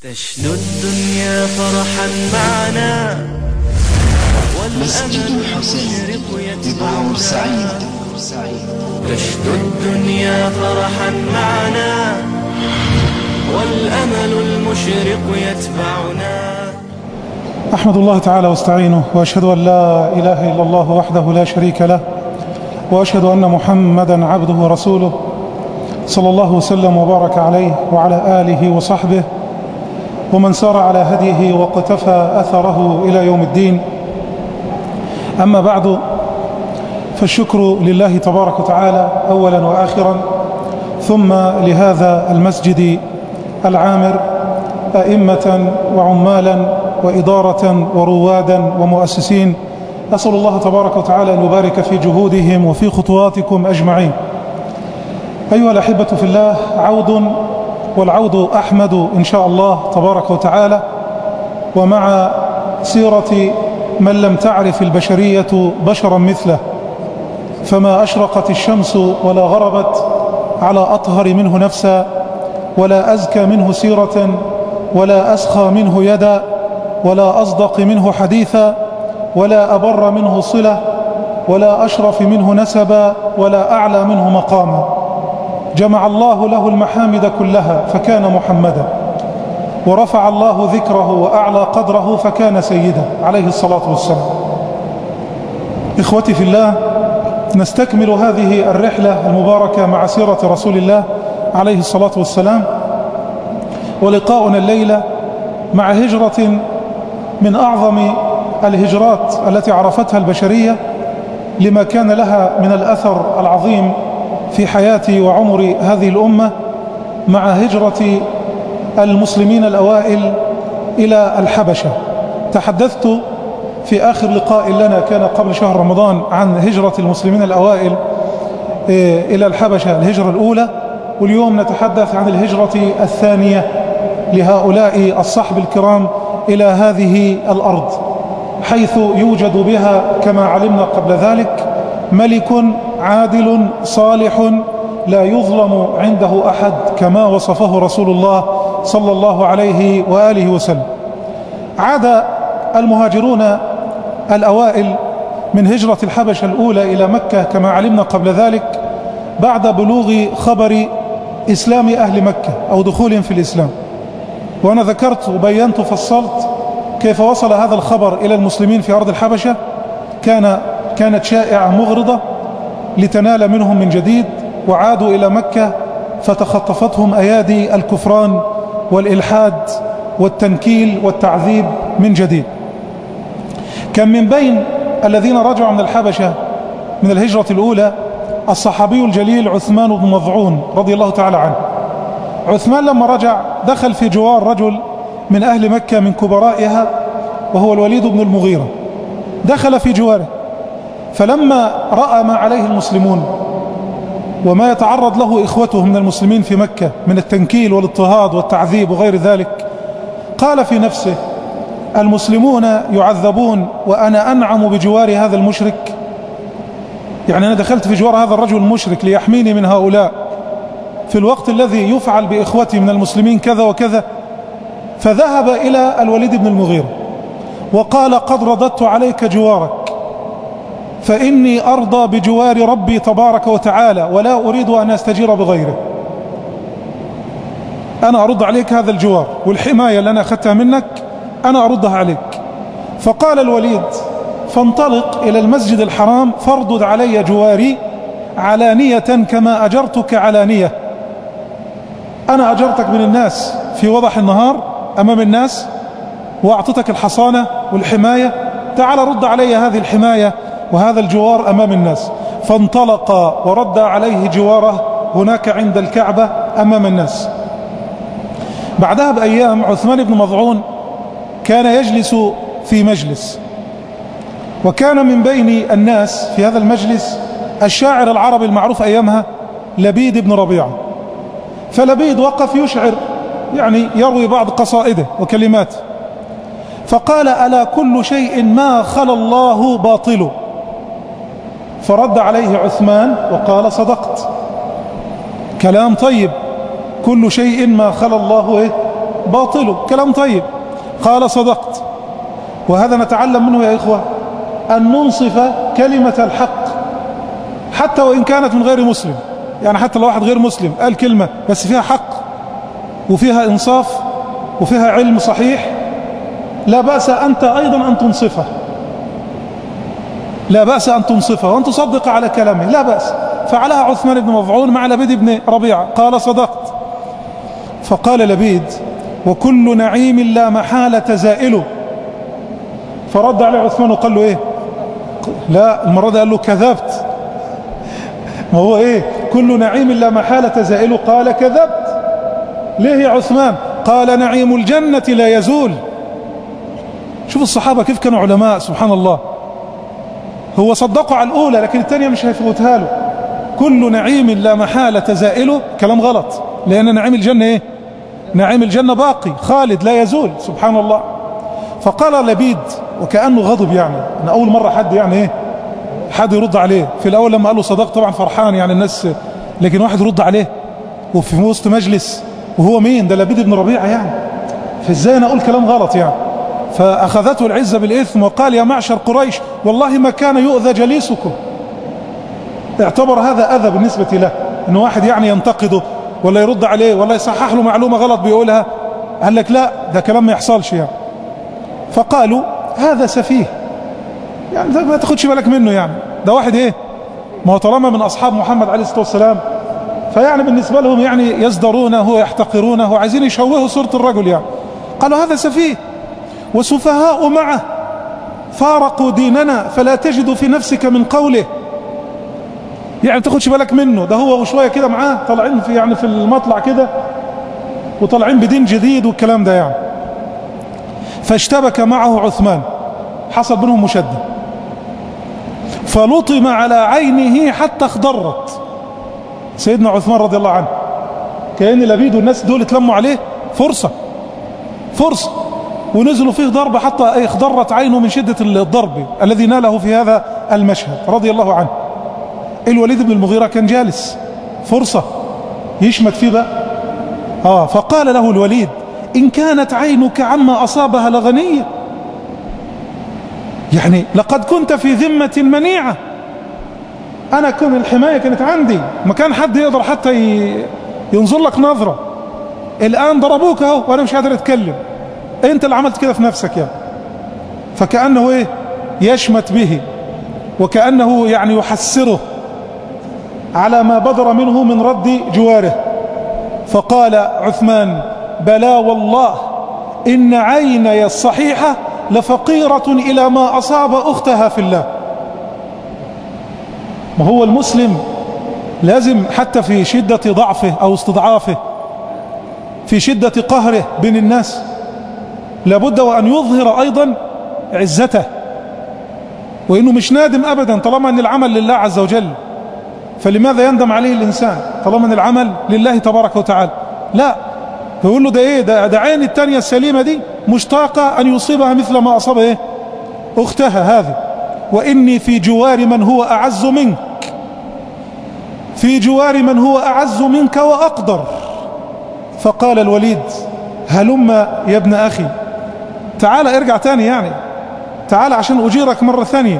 تشنو الدنيا فرحا معنا مسجد والأمل الحسين المشرق ببعور يتبعنا سعيد تشنو الدنيا فرحا معنا والأمل المشرق يتبعنا أحمد الله تعالى واستعينه وأشهد أن لا إله إلا الله وحده لا شريك له وأشهد أن محمدا عبده ورسوله صلى الله وسلم وبارك عليه وعلى آله وصحبه ومن سار على هديه واقتفى أثره إلى يوم الدين أما بعد فالشكر لله تبارك وتعالى أولا وآخرا ثم لهذا المسجد العامر أئمة وعمالا وإدارة وروادا ومؤسسين أسأل الله تبارك وتعالى أن يبارك في جهودهم وفي خطواتكم أجمعين أيها الأحبة في الله عود والعود أحمد إن شاء الله تبارك وتعالى ومع سيرة من لم تعرف البشرية بشرا مثله فما أشرقت الشمس ولا غربت على أطهر منه نفسا ولا أزكى منه سيرة ولا أسخى منه يدا ولا أصدق منه حديثا ولا أبر منه صلة ولا أشرف منه نسبا ولا أعلى منه مقاما جمع الله له المحامد كلها فكان محمدا ورفع الله ذكره وأعلى قدره فكان سيدا عليه الصلاة والسلام إخوتي في الله نستكمل هذه الرحلة المباركة مع سيرة رسول الله عليه الصلاة والسلام ولقاؤنا الليلة مع هجرة من أعظم الهجرات التي عرفتها البشرية لما كان لها من الأثر العظيم في حياة وعمر هذه الأمة مع هجرة المسلمين الأوائل إلى الحبشة تحدثت في آخر لقاء لنا كان قبل شهر رمضان عن هجرة المسلمين الأوائل إلى الحبشة الهجرة الأولى واليوم نتحدث عن الهجرة الثانية لهؤلاء الصحب الكرام إلى هذه الأرض حيث يوجد بها كما علمنا قبل ذلك ملك عادل صالح لا يظلم عنده أحد كما وصفه رسول الله صلى الله عليه وآله وسلم عاد المهاجرون الأوائل من هجرة الحبشة الأولى إلى مكة كما علمنا قبل ذلك بعد بلوغ خبر إسلام أهل مكة أو دخولهم في الإسلام وأنا ذكرت وبينت وفصلت كيف وصل هذا الخبر إلى المسلمين في أرض الحبشة كان كانت شائعة مغرضة لتنال منهم من جديد وعادوا إلى مكة فتخطفتهم أيادي الكفران والإلحاد والتنكيل والتعذيب من جديد كان من بين الذين رجعوا من الحبشة من الهجرة الأولى الصحابي الجليل عثمان بن مضعون رضي الله تعالى عنه عثمان لما رجع دخل في جوار رجل من أهل مكة من كبرائها وهو الوليد بن المغيرة دخل في جواره فلما رأى ما عليه المسلمون وما يتعرض له إخوته من المسلمين في مكة من التنكيل والاضطهاد والتعذيب وغير ذلك قال في نفسه المسلمون يعذبون وأنا أنعم بجوار هذا المشرك يعني أنا دخلت في جوار هذا الرجل المشرك ليحميني من هؤلاء في الوقت الذي يفعل بإخوتي من المسلمين كذا وكذا فذهب إلى الوليد بن المغيرة وقال قد رددت عليك جوارك فإني أرضى بجوار ربي تبارك وتعالى ولا أريد أن أستجير بغيره أنا أرد عليك هذا الجوار والحماية اللي أنا أخذتها منك أنا أردها عليك فقال الوليد فانطلق إلى المسجد الحرام فاردد علي جواري علانية كما أجرتك علانية أنا أجرتك من الناس في وضح النهار أمام الناس وأعطتك الحصانة والحماية تعال رد علي هذه الحماية وهذا الجوار أمام الناس فانطلق ورد عليه جواره هناك عند الكعبة أمام الناس بعدها بأيام عثمان بن مضعون كان يجلس في مجلس وكان من بين الناس في هذا المجلس الشاعر العربي المعروف أيامها لبيد بن ربيعة فلبيد وقف يشعر يعني يروي بعض قصائده وكلماته فقال ألا كل شيء ما خلى الله باطل فرد عليه عثمان وقال صدقت كلام طيب كل شيء ما خلى الله إيه باطل كلام طيب قال صدقت وهذا نتعلم منه يا إخوة أن ننصف كلمة الحق حتى وإن كانت من غير مسلم يعني حتى لو واحد غير مسلم قال كلمة بس فيها حق وفيها إنصاف وفيها علم صحيح لا بأس أنت أيضا أن تنصفه لا بأس أن تنصفه وأن تصدق على كلامه لا بأس فعلها عثمان بن مضعون مع لبيد بن ربيعة قال صدقت فقال لبيد وكل نعيم لا محالة زائله فرد عليه عثمان وقال له ايه لا المرة دي قال له كذبت ما هو ايه كل نعيم لا محالة زائله قال كذبت ليه يا عثمان قال نعيم الجنة لا يزول شوف الصحابة كيف كانوا علماء سبحان الله هو صدقوا على الأولى لكن الثانية مش هيفوتها له كل نعيم لا محالة زائله كلام غلط لأن نعيم الجنة ايه نعيم الجنة باقي خالد لا يزول سبحان الله فقال لبيد وكأنه غضب يعني أن أول مرة حد يعني ايه حد يرد عليه في الأول لما قال له صدق طبعا فرحان يعني الناس لكن واحد يرد عليه وفي وسط مجلس وهو مين ده لبيد بن ربيعة يعني فازاي انا اقول كلام غلط يعني فأخذته العزة بالإثم وقال يا معشر قريش والله ما كان يؤذى جليسكم اعتبر هذا أذى بالنسبة له أنه واحد يعني ينتقده ولا يرد عليه ولا يصحح له معلومة غلط بيقولها قال لك لا ده كلام ما يحصلش يعني فقالوا هذا سفيه يعني ما تاخدش بالك منه يعني ده واحد ايه ما هو طالما من أصحاب محمد عليه الصلاة والسلام فيعني بالنسبة لهم يعني يزدرونه ويحتقرونه وعايزين يشوهوا صورة الرجل يعني قالوا هذا سفيه وسفهاء معه فارقوا ديننا فلا تجد في نفسك من قوله يعني تاخدش بالك منه ده هو وشوية كده معاه طالعين في يعني في المطلع كده وطالعين بدين جديد والكلام ده يعني فاشتبك معه عثمان حصل بينهم مشدة فلطم على عينه حتى اخضرت سيدنا عثمان رضي الله عنه كأن لبيد والناس دول اتلموا عليه فرصة فرصة ونزلوا فيه ضرب حتى اخضرت عينه من شدة الضرب الذي ناله في هذا المشهد رضي الله عنه الوليد بن المغيرة كان جالس فرصة يشمت فيه بقى آه فقال له الوليد إن كانت عينك عما أصابها لغنية يعني لقد كنت في ذمة منيعة أنا كن الحماية كانت عندي ما كان حد يقدر حتى ينظر لك نظرة الآن ضربوك اهو وأنا مش قادر أتكلم أنت اللي عملت كده في نفسك يعني فكأنه إيه يشمت به وكأنه يعني يحسره على ما بدر منه من رد جواره فقال عثمان بلى والله إن عيني الصحيحة لفقيرة إلى ما أصاب أختها في الله ما هو المسلم لازم حتى في شدة ضعفه أو استضعافه في شدة قهره بين الناس لابد وأن يظهر أيضا عزته وإنه مش نادم أبدا طالما أن العمل لله عز وجل فلماذا يندم عليه الإنسان طالما أن العمل لله تبارك وتعالى لا يقول له ده ايه ده, ده عين التانية السليمة دي مشتاقة أن يصيبها مثل ما أصاب ايه أختها هذه وإني في جوار من هو أعز منك في جوار من هو أعز منك وأقدر فقال الوليد هلم يا ابن أخي تعال ارجع تاني يعني تعال عشان أجيرك مرة ثانية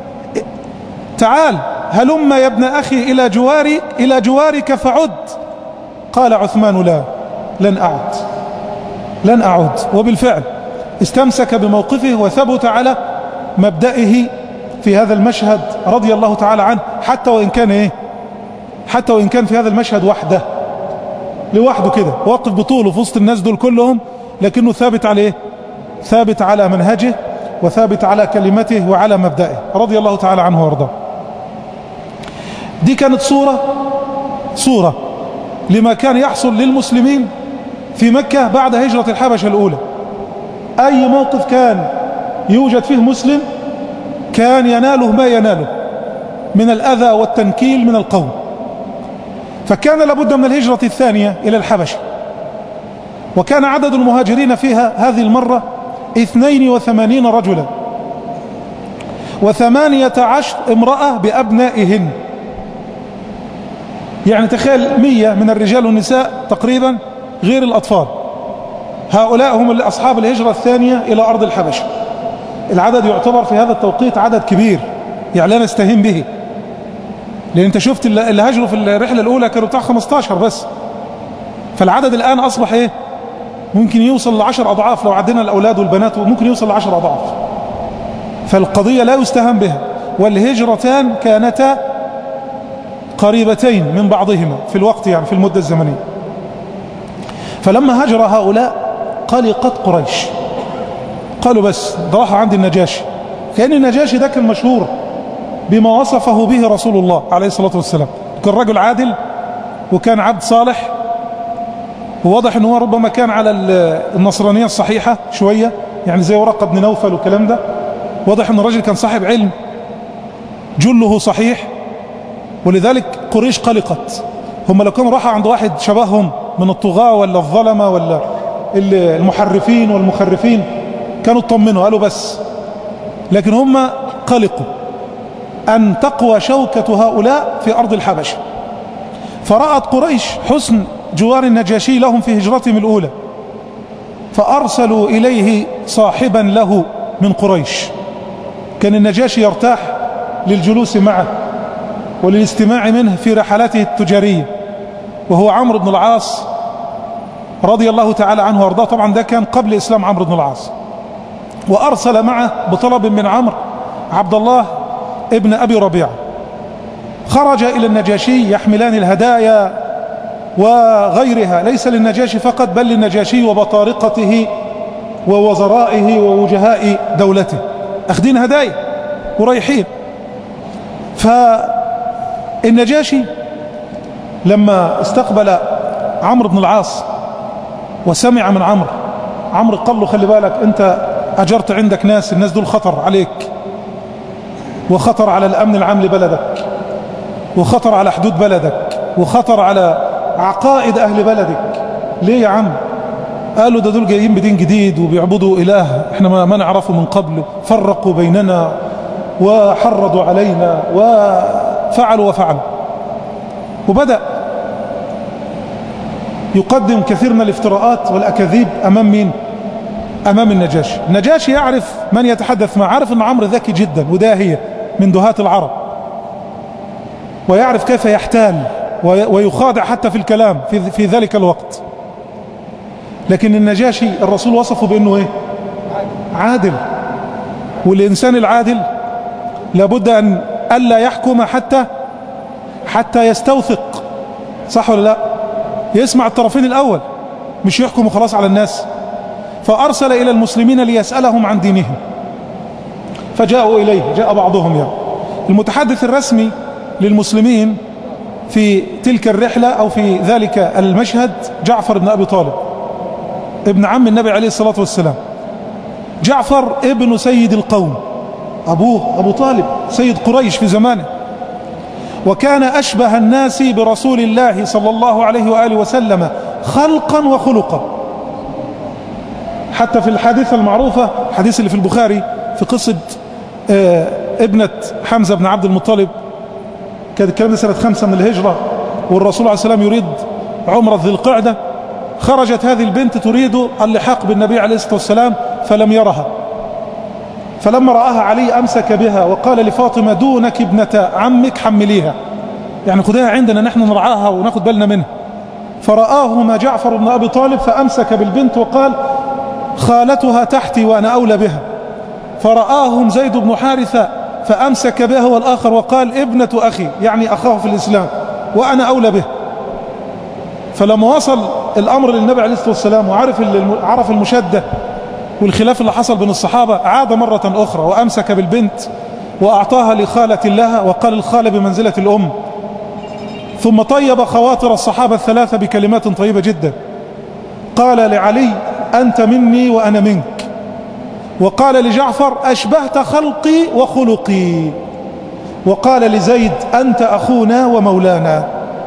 تعال هلم يا ابن أخي إلى جواري إلى جوارك فعد قال عثمان لا لن أعد لن أعود وبالفعل استمسك بموقفه وثبت على مبدئه في هذا المشهد رضي الله تعالى عنه حتى وإن كان إيه حتى وإن كان في هذا المشهد وحده لوحده كده واقف بطوله في وسط الناس دول كلهم لكنه ثابت على إيه ثابت على منهجه وثابت على كلمته وعلى مبدئه رضي الله تعالى عنه وارضاه دي كانت صورة صورة لما كان يحصل للمسلمين في مكة بعد هجرة الحبشة الأولى أي موقف كان يوجد فيه مسلم كان يناله ما يناله من الأذى والتنكيل من القوم فكان لابد من الهجرة الثانية إلى الحبشة وكان عدد المهاجرين فيها هذه المرة اثنين وثمانين رجلا وثمانية عشر امرأة بأبنائهن يعني تخيل مية من الرجال والنساء تقريبا غير الأطفال هؤلاء هم أصحاب الهجرة الثانية إلى أرض الحبشة العدد يعتبر في هذا التوقيت عدد كبير يعني لا نستهين به لأن أنت شفت اللي هاجروا في الرحلة الأولى كانوا بتاع 15 بس فالعدد الآن أصبح إيه ممكن يوصل لعشر أضعاف لو عدنا الأولاد والبنات ممكن يوصل لعشر أضعاف فالقضية لا يستهان بها والهجرتان كانتا قريبتين من بعضهما في الوقت يعني في المدة الزمنية فلما هاجر هؤلاء قلقت قريش قالوا بس ده راحوا عند النجاشي كأن النجاشي ده كان مشهور بما وصفه به رسول الله عليه الصلاة والسلام كان رجل عادل وكان عبد صالح وواضح ان هو ربما كان على النصرانية الصحيحة شوية يعني زي ورقة بن نوفل والكلام ده واضح ان الرجل كان صاحب علم جله صحيح ولذلك قريش قلقت هم لو كانوا راحوا عند واحد شبههم من الطغاة ولا الظلمة ولا المحرفين والمخرفين كانوا اطمنوا قالوا بس لكن هم قلقوا أن تقوى شوكة هؤلاء في أرض الحبشة فرأت قريش حسن جوار النجاشي لهم في هجرتهم الأولى فأرسلوا إليه صاحبا له من قريش كان النجاشي يرتاح للجلوس معه وللاستماع منه في رحلاته التجارية وهو عمرو بن العاص رضي الله تعالى عنه وارضاه طبعا ده كان قبل إسلام عمرو بن العاص وأرسل معه بطلب من عمرو عبد الله ابن أبي ربيعة خرج إلى النجاشي يحملان الهدايا وغيرها ليس للنجاشي فقط بل للنجاشي وبطارقته ووزرائه ووجهاء دولته أخذين هدايا ورايحين فالنجاشي لما استقبل عمرو بن العاص وسمع من عمرو عمرو قال له خلي بالك انت اجرت عندك ناس الناس دول خطر عليك وخطر على الامن العام لبلدك وخطر على حدود بلدك وخطر على عقائد اهل بلدك ليه يا عم قالوا ده دول جايين بدين جديد وبيعبدوا اله احنا ما نعرفه من قبل فرقوا بيننا وحرضوا علينا وفعلوا وفعلوا وبدأ يقدم كثير من الافتراءات والأكاذيب أمام مين أمام النجاشي النجاشي يعرف من يتحدث معه عارف أن عمرو ذكي جدا وداهية من دهات العرب ويعرف كيف يحتال ويخادع حتى في الكلام في, في ذلك الوقت لكن النجاشي الرسول وصفه بأنه إيه عادل والإنسان العادل لابد أن ألا يحكم حتى حتى يستوثق صح ولا لا يسمع الطرفين الأول مش يحكم خلاص على الناس فأرسل إلى المسلمين ليسألهم عن دينهم فجاءوا إليه جاء بعضهم يعني المتحدث الرسمي للمسلمين في تلك الرحلة أو في ذلك المشهد جعفر بن أبي طالب ابن عم النبي عليه الصلاة والسلام جعفر ابن سيد القوم أبوه أبو طالب سيد قريش في زمانه وكان أشبه الناس برسول الله صلى الله عليه وآله وسلم خلقا وخلقا حتى في الحادثة المعروفة حديث اللي في البخاري في قصة آه ابنة حمزة بن عبد المطلب كانت الكلام ده سنة خمسة من الهجرة والرسول عليه السلام يريد عمرة ذي القعدة خرجت هذه البنت تريد اللحاق بالنبي عليه الصلاة والسلام فلم يرها فلما رآها علي أمسك بها وقال لفاطمة دونك ابنة عمك حمليها يعني خذها عندنا نحن نرعاها وناخد بالنا منها فرآهما جعفر بن أبي طالب فأمسك بالبنت وقال خالتها تحتي وأنا أولى بها فرآهم زيد بن حارثة فأمسك بها والآخر وقال ابنة أخي يعني أخاه في الإسلام وأنا أولى به فلما وصل الأمر للنبي عليه الصلاة والسلام وعرف عرف المشدة والخلاف اللي حصل بين الصحابة عاد مرة أخرى وأمسك بالبنت وأعطاها لخالة لها وقال الخالة بمنزلة الأم ثم طيب خواطر الصحابة الثلاثة بكلمات طيبة جدا قال لعلي أنت مني وأنا منك وقال لجعفر أشبهت خلقي وخلقي وقال لزيد أنت أخونا ومولانا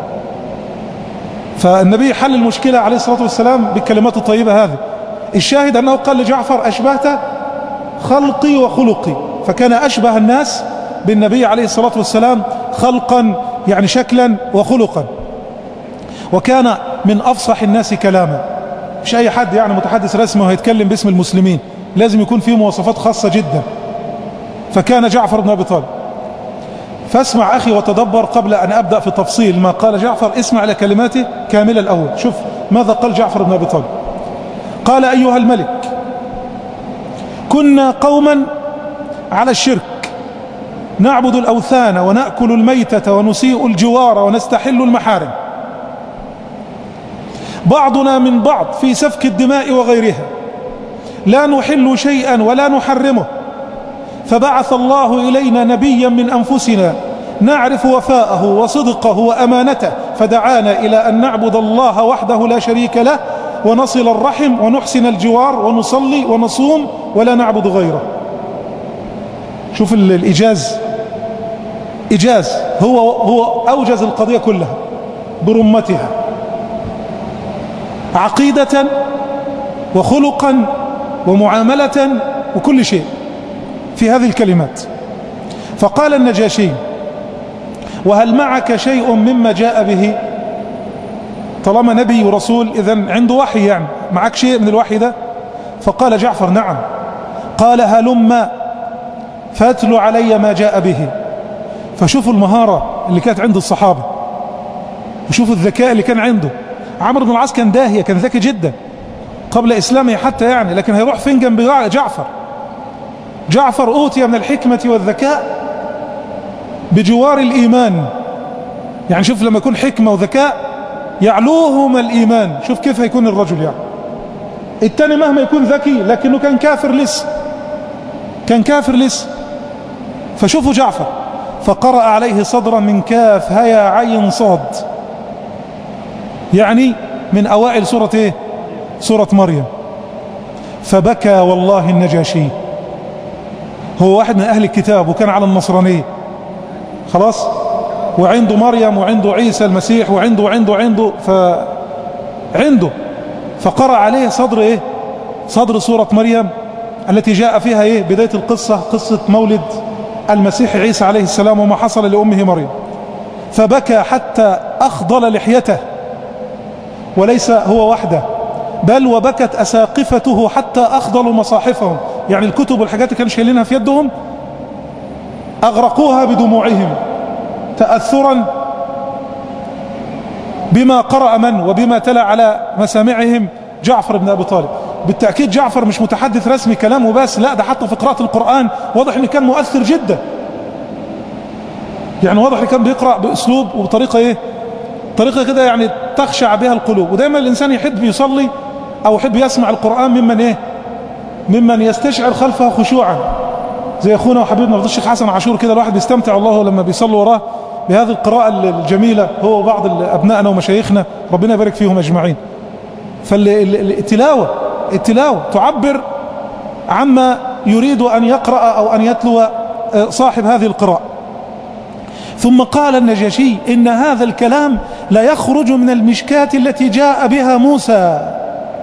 فالنبي حل المشكلة عليه الصلاة والسلام بالكلمات الطيبة هذه الشاهد أنه قال لجعفر أشبهت خلقي وخلقي فكان أشبه الناس بالنبي عليه الصلاة والسلام خلقا يعني شكلا وخلقا وكان من أفصح الناس كلاما مش اي حد يعني متحدث رسمي وهيتكلم باسم المسلمين لازم يكون فيه مواصفات خاصة جدا فكان جعفر بن ابي طالب فاسمع اخي وتدبر قبل ان ابدأ في تفصيل ما قال جعفر اسمع الى كلماته كاملة الاول شوف ماذا قال جعفر بن ابي طالب قال ايها الملك كنا قوما على الشرك نعبد الأوثان ونأكل الميتة ونسيء الجوار ونستحل المحارم بعضنا من بعض في سفك الدماء وغيرها لا نحل شيئا ولا نحرمه فبعث الله إلينا نبيا من أنفسنا نعرف وفاءه وصدقه وأمانته فدعانا إلى أن نعبد الله وحده لا شريك له ونصل الرحم ونحسن الجوار ونصلي ونصوم ولا نعبد غيره شوف الإيجاز إيجاز هو, هو أوجز القضية كلها برمتها عقيدة وخلقا ومعاملة وكل شيء في هذه الكلمات فقال النجاشي وهل معك شيء مما جاء به طالما نبي ورسول إذا عنده وحي يعني معك شيء من الوحي ده فقال جعفر نعم قال هلم فاتلوا علي ما جاء به فشوفوا المهارة اللي كانت عند الصحابة وشوفوا الذكاء اللي كان عنده عمرو بن العاص كان داهية كان ذكي جدا قبل إسلامه حتى يعني لكن هيروح فين جنب جعفر جعفر أوتي من الحكمة والذكاء بجوار الإيمان يعني شوف لما يكون حكمة وذكاء يعلوهما الإيمان شوف كيف هيكون الرجل يعني التاني مهما يكون ذكي لكنه كان كافر لسه كان كافر لسه فشوفوا جعفر فقرأ عليه صدرا من كاف هيا عين صاد يعني من أوائل سورة إيه سورة مريم فبكى والله النجاشي هو واحد من أهل الكتاب وكان على النصرانية خلاص وعنده مريم وعنده عيسى المسيح وعنده وعنده وعنده فعنده فقرأ عليه صدر إيه صدر سورة مريم التي جاء فيها إيه بداية القصة قصة مولد المسيح عيسى عليه السلام وما حصل لأمه مريم فبكى حتى أخضل لحيته وليس هو وحده بل وبكت أساقفته حتى أخضلوا مصاحفهم يعني الكتب والحاجات اللي كانوا شايلينها في يدهم أغرقوها بدموعهم تأثرا بما قرأ من وبما تلا على مسامعهم جعفر بن أبي طالب بالتأكيد جعفر مش متحدث رسمي كلامه بس لا ده حتى في قراءة القرآن واضح انه كان مؤثر جدا يعني واضح انه كان بيقرأ بأسلوب وبطريقة ايه طريقة كده يعني تخشع بها القلوب ودايما الإنسان يحب يصلي أو يحب يسمع القرآن ممن ايه ممن يستشعر خلفه خشوعا زي أخونا وحبيبنا فضل الشيخ حسن عاشور كده الواحد بيستمتع الله لما بيصلي وراه بهذه القراءة الجميلة هو وبعض أبنائنا ومشايخنا ربنا يبارك فيهم أجمعين فالتلاوة التلاوة تعبر عما يريد أن يقرأ أو أن يتلو صاحب هذه القراءة ثم قال النجاشي إن هذا الكلام لا يخرج من المشكاة التي جاء بها موسى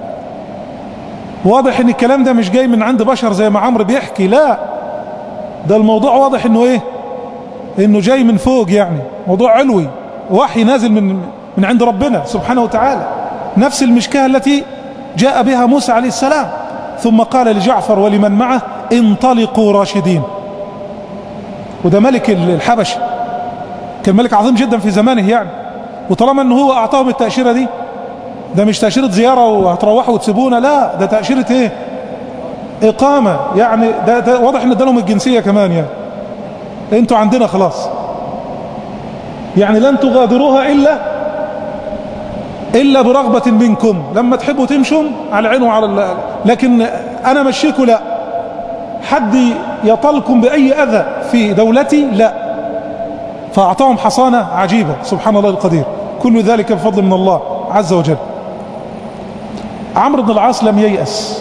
واضح ان الكلام ده مش جاي من عند بشر زي ما عمرو بيحكي لا ده الموضوع واضح انه ايه انه جاي من فوق يعني موضوع علوي وحي نازل من من عند ربنا سبحانه وتعالى نفس المشكاة التي جاء بها موسى عليه السلام ثم قال لجعفر ولمن معه انطلقوا راشدين وده ملك الحبش كان ملك عظيم جدا في زمانه يعني وطالما انه هو اعطاهم التأشيرة دي ده مش تأشيرة زيارة وهتروحوا وتسيبونا لا ده تأشيرة ايه اقامة يعني ده, ده واضح ان ادالهم الجنسية كمان يعني انتوا عندنا خلاص يعني لن تغادروها الا الا برغبة منكم لما تحبوا تمشوا على عين وعلى لكن انا مشيكوا لا حد يطلكم باي اذى في دولتي لا فاعطاهم حصانة عجيبة سبحان الله القدير كل ذلك بفضل من الله عز وجل عمرو بن العاص لم ييأس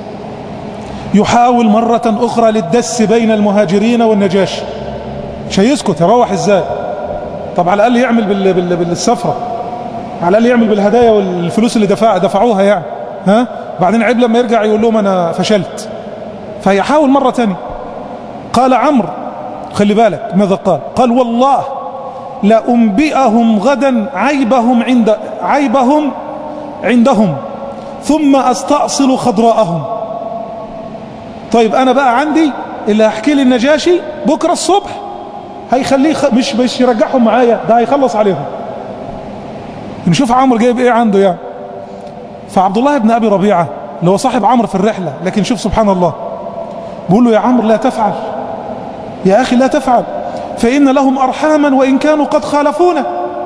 يحاول مرة أخرى للدس بين المهاجرين والنجاش مش هيسكت يروح ازاي طب على الأقل يعمل بال... بال... بالسفرة على الأقل يعمل بالهدايا والفلوس اللي دفع دفعوها يعني ها بعدين عيب لما يرجع يقول لهم أنا فشلت فيحاول مرة تانية قال عمرو خلي بالك ماذا قال قال والله لأنبئهم غدا عيبهم عند عيبهم عندهم ثم أستأصل خضراءهم طيب أنا بقى عندي اللي هحكي لي النجاشي بكرة الصبح هيخليه خ... مش مش يرجعهم معايا ده هيخلص عليهم نشوف عمرو جايب ايه عنده يعني فعبد الله بن ابي ربيعه اللي هو صاحب عمرو في الرحله لكن شوف سبحان الله بيقول له يا عمرو لا تفعل يا اخي لا تفعل فان لهم ارحاما وان كانوا قد خالفونا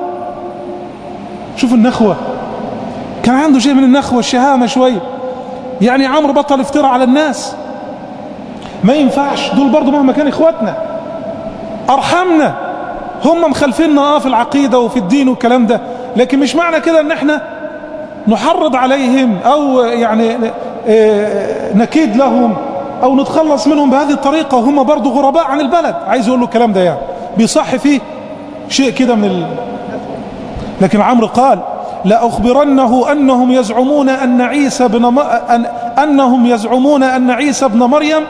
شوف النخوه كان عنده شيء من النخوه الشهامه شويه يعني عمرو بطل افتراء على الناس ما ينفعش دول برضو مهما كان اخواتنا ارحمنا هم مخالفيننا اه في العقيده وفي الدين والكلام ده لكن مش معنى كده ان احنا نحرض عليهم او يعني نكيد لهم او نتخلص منهم بهذه الطريقة وهم برضو غرباء عن البلد عايز يقول له الكلام ده يعني بيصح فيه شيء كده من ال... لكن عمرو قال لأخبرنه أنهم يزعمون أن عيسى بن م... أن... أنهم يزعمون أن عيسى بن مريم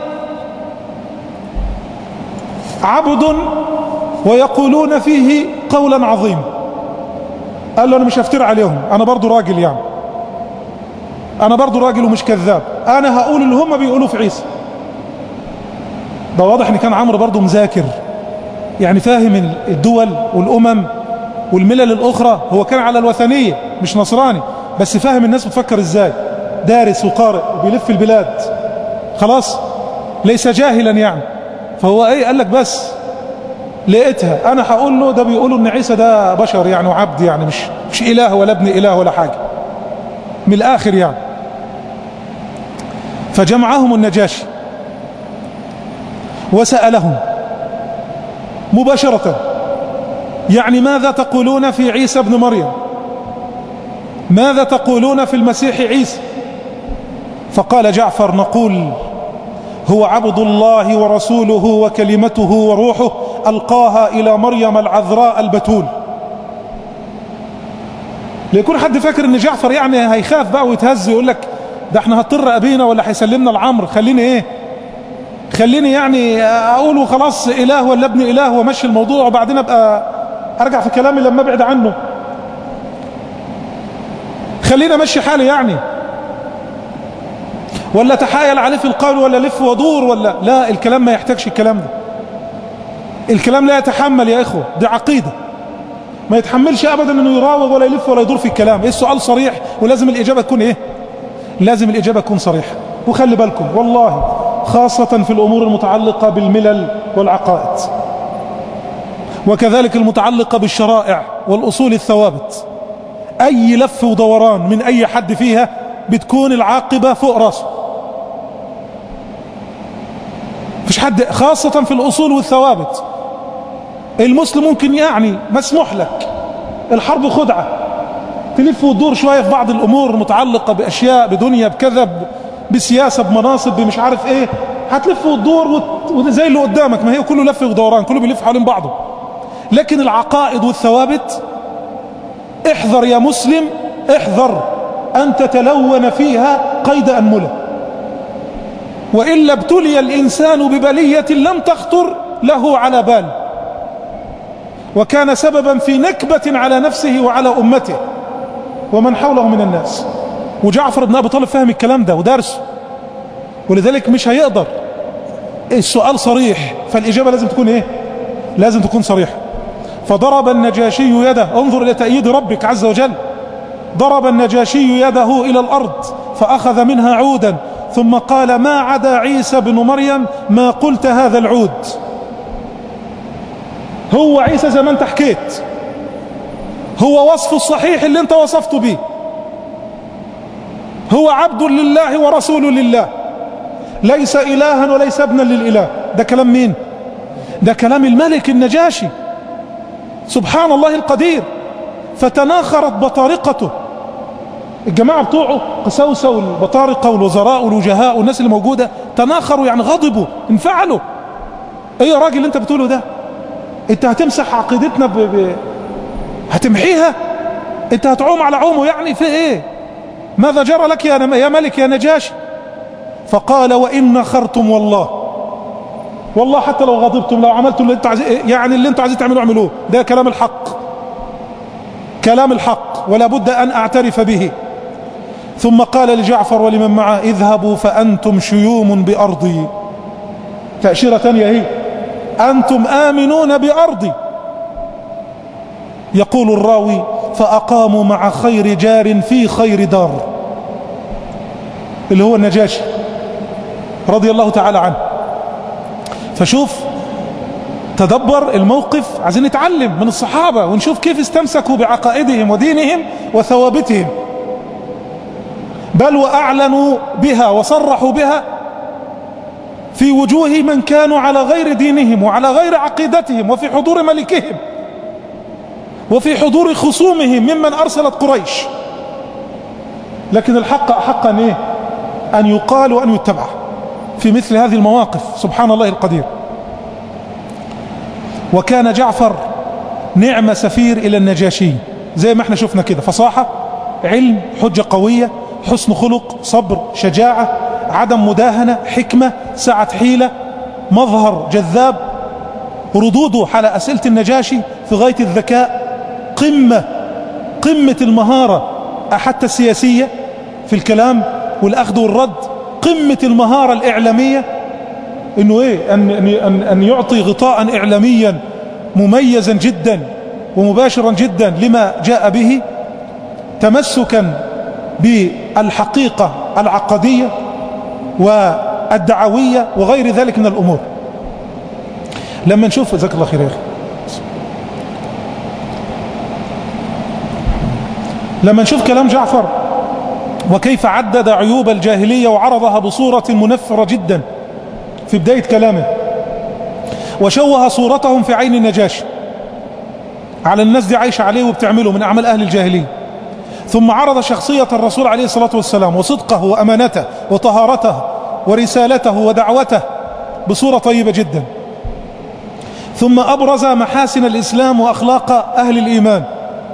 عبد ويقولون فيه قولا عظيما قال له انا مش هفتر عليهم انا برضو راجل يعني انا برضو راجل ومش كذاب انا هقول اللي هم بيقولوا في عيسى ده واضح ان كان عمرو برضو مذاكر يعني فاهم الدول والامم والملل الاخرى هو كان على الوثنية مش نصراني بس فاهم الناس بتفكر ازاي دارس وقارئ وبيلف البلاد خلاص ليس جاهلا يعني فهو ايه قال لك بس لقيتها انا هقول له ده بيقولوا ان عيسى ده بشر يعني وعبد يعني مش مش اله ولا ابن اله ولا حاجة من الاخر يعني فجمعهم النجاشي وسألهم مباشرة يعني ماذا تقولون في عيسى ابن مريم ماذا تقولون في المسيح عيسى فقال جعفر نقول هو عبد الله ورسوله وكلمته وروحه ألقاها إلى مريم العذراء البتول ليكون حد فاكر ان جعفر يعني هيخاف بقى ويتهز ويقول لك ده احنا هضطر ابينا ولا هيسلمنا العمر خليني ايه خليني يعني اقول وخلاص اله ولا ابن اله ومشي الموضوع وبعدين ابقى ارجع في كلامي لما ابعد عنه خلينا مشي حالي يعني ولا تحايل عليه في القول ولا لف ودور ولا لا الكلام ما يحتاجش الكلام ده الكلام لا يتحمل يا اخوة دي عقيدة ما يتحملش ابدا انه يراوغ ولا يلف ولا يدور في الكلام ايه السؤال صريح ولازم الاجابة تكون ايه لازم الاجابة تكون صريحة وخلي بالكم والله خاصة في الامور المتعلقة بالملل والعقائد وكذلك المتعلقة بالشرائع والاصول الثوابت اي لف ودوران من اي حد فيها بتكون العاقبة فوق راسه مفيش حد خاصة في الأصول والثوابت المسلم ممكن يعني مسموح لك الحرب خدعة تلف وتدور شوية في بعض الأمور المتعلقة بأشياء بدنيا بكذب بسياسة بمناصب بمش عارف ايه هتلف وتدور وزي اللي قدامك ما هي كله لف ودوران كله بيلف حوالين بعضه لكن العقائد والثوابت احذر يا مسلم احذر أن تتلون فيها قيد أنملة وإلا ابتلي الإنسان ببلية لم تخطر له على بال وكان سببا في نكبة على نفسه وعلى أمته ومن حوله من الناس وجعفر بن أبي طالب فهم الكلام ده ودارسه ولذلك مش هيقدر السؤال صريح فالإجابة لازم تكون إيه لازم تكون صريحة فضرب النجاشي يده انظر إلى تأييد ربك عز وجل ضرب النجاشي يده إلى الأرض فأخذ منها عودا ثم قال ما عدا عيسى بن مريم ما قلت هذا العود هو عيسى زي ما انت حكيت هو وصف الصحيح اللي انت وصفته به هو عبد لله ورسول لله ليس إلها وليس ابنا للإله ده كلام مين ده كلام الملك النجاشي سبحان الله القدير فتناخرت بطارقته الجماعة بتوعه قساوسة والبطارقة والوزراء والوجهاء والناس اللي موجودة تناخروا يعني غضبوا انفعلوا ايه يا راجل اللي انت بتقوله ده انت هتمسح عقيدتنا ب... ب... هتمحيها انت هتعوم على عومه يعني في ايه ماذا جرى لك يا, يا ملك يا نجاشي فقال وإن نخرتم والله والله حتى لو غضبتم لو عملتم اللي انت عايز يعني اللي انتوا عايزين تعملوه اعملوه ده كلام الحق كلام الحق ولا بد أن أعترف به ثم قال لجعفر ولمن معه اذهبوا فأنتم شيوم بأرضي تأشيرة ثانية هي أنتم آمنون بأرضي يقول الراوي فأقاموا مع خير جار في خير دار اللي هو النجاشي رضي الله تعالى عنه فشوف تدبر الموقف عايزين نتعلم من الصحابة ونشوف كيف استمسكوا بعقائدهم ودينهم وثوابتهم بل وأعلنوا بها وصرحوا بها في وجوه من كانوا على غير دينهم وعلى غير عقيدتهم وفي حضور ملكهم وفي حضور خصومهم ممن أرسلت قريش لكن الحق أحق أن, إيه؟ أن يقال وأن يتبع في مثل هذه المواقف سبحان الله القدير وكان جعفر نعم سفير إلى النجاشي زي ما احنا شفنا كده فصاحة علم حجة قوية حسن خلق صبر شجاعة عدم مداهنة حكمة سعة حيلة مظهر جذاب ردوده على أسئلة النجاشي في غاية الذكاء قمة قمة المهارة حتى السياسية في الكلام والأخذ والرد قمة المهارة الإعلامية انه ايه ان, أن, أن يعطي غطاء اعلاميا مميزا جدا ومباشرا جدا لما جاء به تمسكا بالحقيقة العقدية والدعوية وغير ذلك من الأمور لما نشوف جزاك الله خير يا أخي لما نشوف كلام جعفر وكيف عدد عيوب الجاهلية وعرضها بصورة منفرة جدا في بداية كلامه وشوه صورتهم في عين النجاشي على الناس دي عايشة عليه وبتعمله من أعمال أهل الجاهلية ثم عرض شخصية الرسول عليه الصلاة والسلام وصدقه وأمانته وطهارته ورسالته ودعوته بصورة طيبة جدا ثم أبرز محاسن الإسلام وأخلاق أهل الإيمان